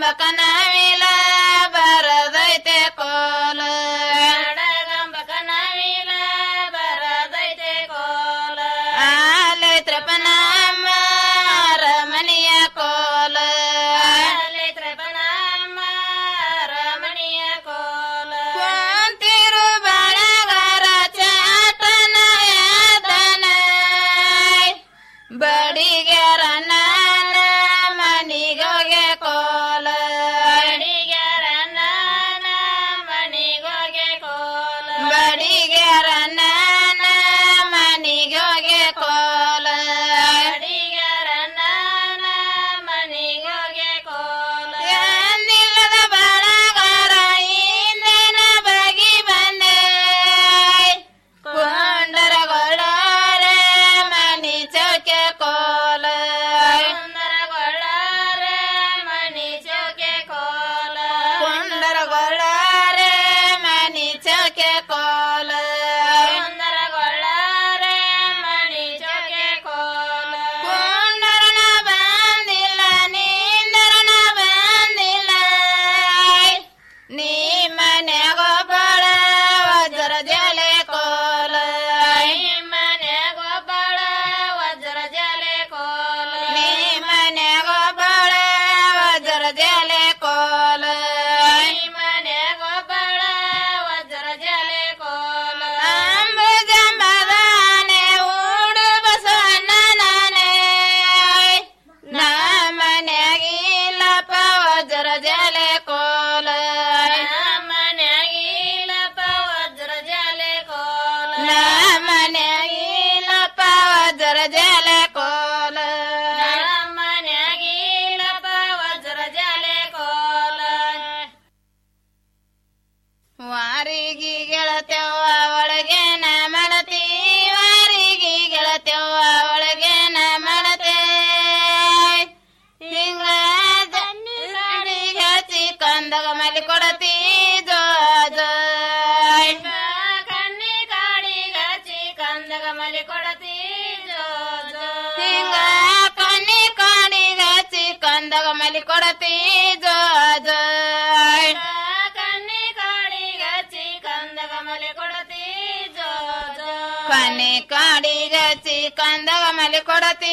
ಕನವಿಲ ಬರದೈತೆ ಕೋಲ ಎಡಗಂಬ ಕನವಿಲ ಬರದೈತೆ ಕೋಲ ಆಲೈತ್ರಪ್ಪ ನಮ್ಮ ರಮಣಿಯ ಕೋಲ ಆಲೈತ್ರಪ್ಪ ನಮ್ಮ ರಮಣಿಯ ಕೋಲ ಕುಂತಿರು ಬಳಗರ ಚಾತನ ಯಾತನ ಬಡಿಗೆರ ನಾನ ಮನಿಗೋಗೆ ಕೋಲ ಬಡಿಗೆರ ನಾನ ಮನಿಗೋಗೆ ಕೋಲ ಬಡಿಗೆರ ನಾನ ಮನಿಗೋಗೆ ಕೋಲ ಬಡಿಗೆರ ನಾನ ಮನಿಗೋಗೆ ಕೋಲ ಎಂದಿಲ್ಲದ ಬಳಗರ ಇಂದನ ಬಗಿ ಬಂದೆ ಕೊಂಡರಗೊಳ್ಳಾರೆ ಮನಿ ಚೌಕೆ ಕೋಲ ಕೊಂಡರಗೊಳ್ಳಾರೆ ಮನಿ ಚೌಕೆ ಕೋಲ ಕೊಂಡರಗೊಳ್ಳಾರೆ ಮನಿ ಚೌಕೆ ಕೋಲ ಕೊಂಡರಗೊಳ್ಳಾರೆ ಮನಿ ಚೌಕೆ ಕೋಲ ಕೊಂಡರನ ಬಂದಿಲ್ಲ ನೀಂದರನ ಬಂದಿಲ್ಲ ನೀ ಮನೆಗೊಬ್ಬಳ ವಜ್ರ ಜಲೆ ಕೋಲ ನೀ ಮನೆಗೊಬ್ಬಳ ವಜ್ರ ಜಲೆ ಕೋಲ ನೀ ಮನೆಗೊಬ್ಬಳ ವಜ್ರ ಜಲೆ ಕೋಲ ನೀ ಮನೆಗೊಬ್ಬಳ ವಜ್ರ ಜಲೆ ಕೋಲ ಅಂಬುಜಂಬದಾನೆ ಊಡು ಬಸವಣ್ಣ ನಾನೇ ನಾ ಮನ್ಯಾಗಿಲ್ಲಪ್ಪ ವಜ್ರ ಜಲೆ ಕೋಲ ನಾ ಮನ್ಯಾಗಿಲ್ಲಪ್ಪ ವಜ್ರ ಜಲೆ ಕೋಲ ನಾ ಮನ್ಯಾಗಿಲ್ಲಪ್ಪ ವಜ್ರ ಜಲೆ ಕೋಲ ನಾ ಮನ್ಯಾಗಿಲ್ಲಪ್ಪ ವಜ್ರ ಜಲೆ ಕೋಲ ವಾರಿಗಿ ಗೆಳತ್ಯವ್ವ ಒಳಗೆ ನ ಮಾಡತಿ ವಾರಿಗಿ ಗೆಳತ್ಯವ್ವ ಒಳಗೆ ನ ಮಾಡತೆ ಹಿಂಗ ಹಚ್ಚಿ ಕಂದಗ ಮಲಿ ಕೊಡತಿ ಜೋ ಜೋ ಕಣ್ಣಿ ಕಾಡಿಗ ಹಚ್ಚಿ ಕಂದಗ ಮಲಿ ಕೊಡತಿ ಜೋ ಜೋ ಹಿಂಗ ಕಣ್ಣಿ ಕಾಡಿಗ ಹಚ್ಚಿ ಕಂದಗ ಮಲಿ ಕೊಡತಿ ಜೋ ಜೋ ಕಣ್ಣಿ ಕಾಡಿಗ ಹಚ್ಚಿ ಕಂದಗ ಮಲಿ ಕೊಡತಿ ಜೋ ಜೋ ಕಣ್ಣಿ ಕಾಡಿಗ ಹಚ್ಚಿ ಕಂದಗ ಮಲಿ ಕೊಡತಿ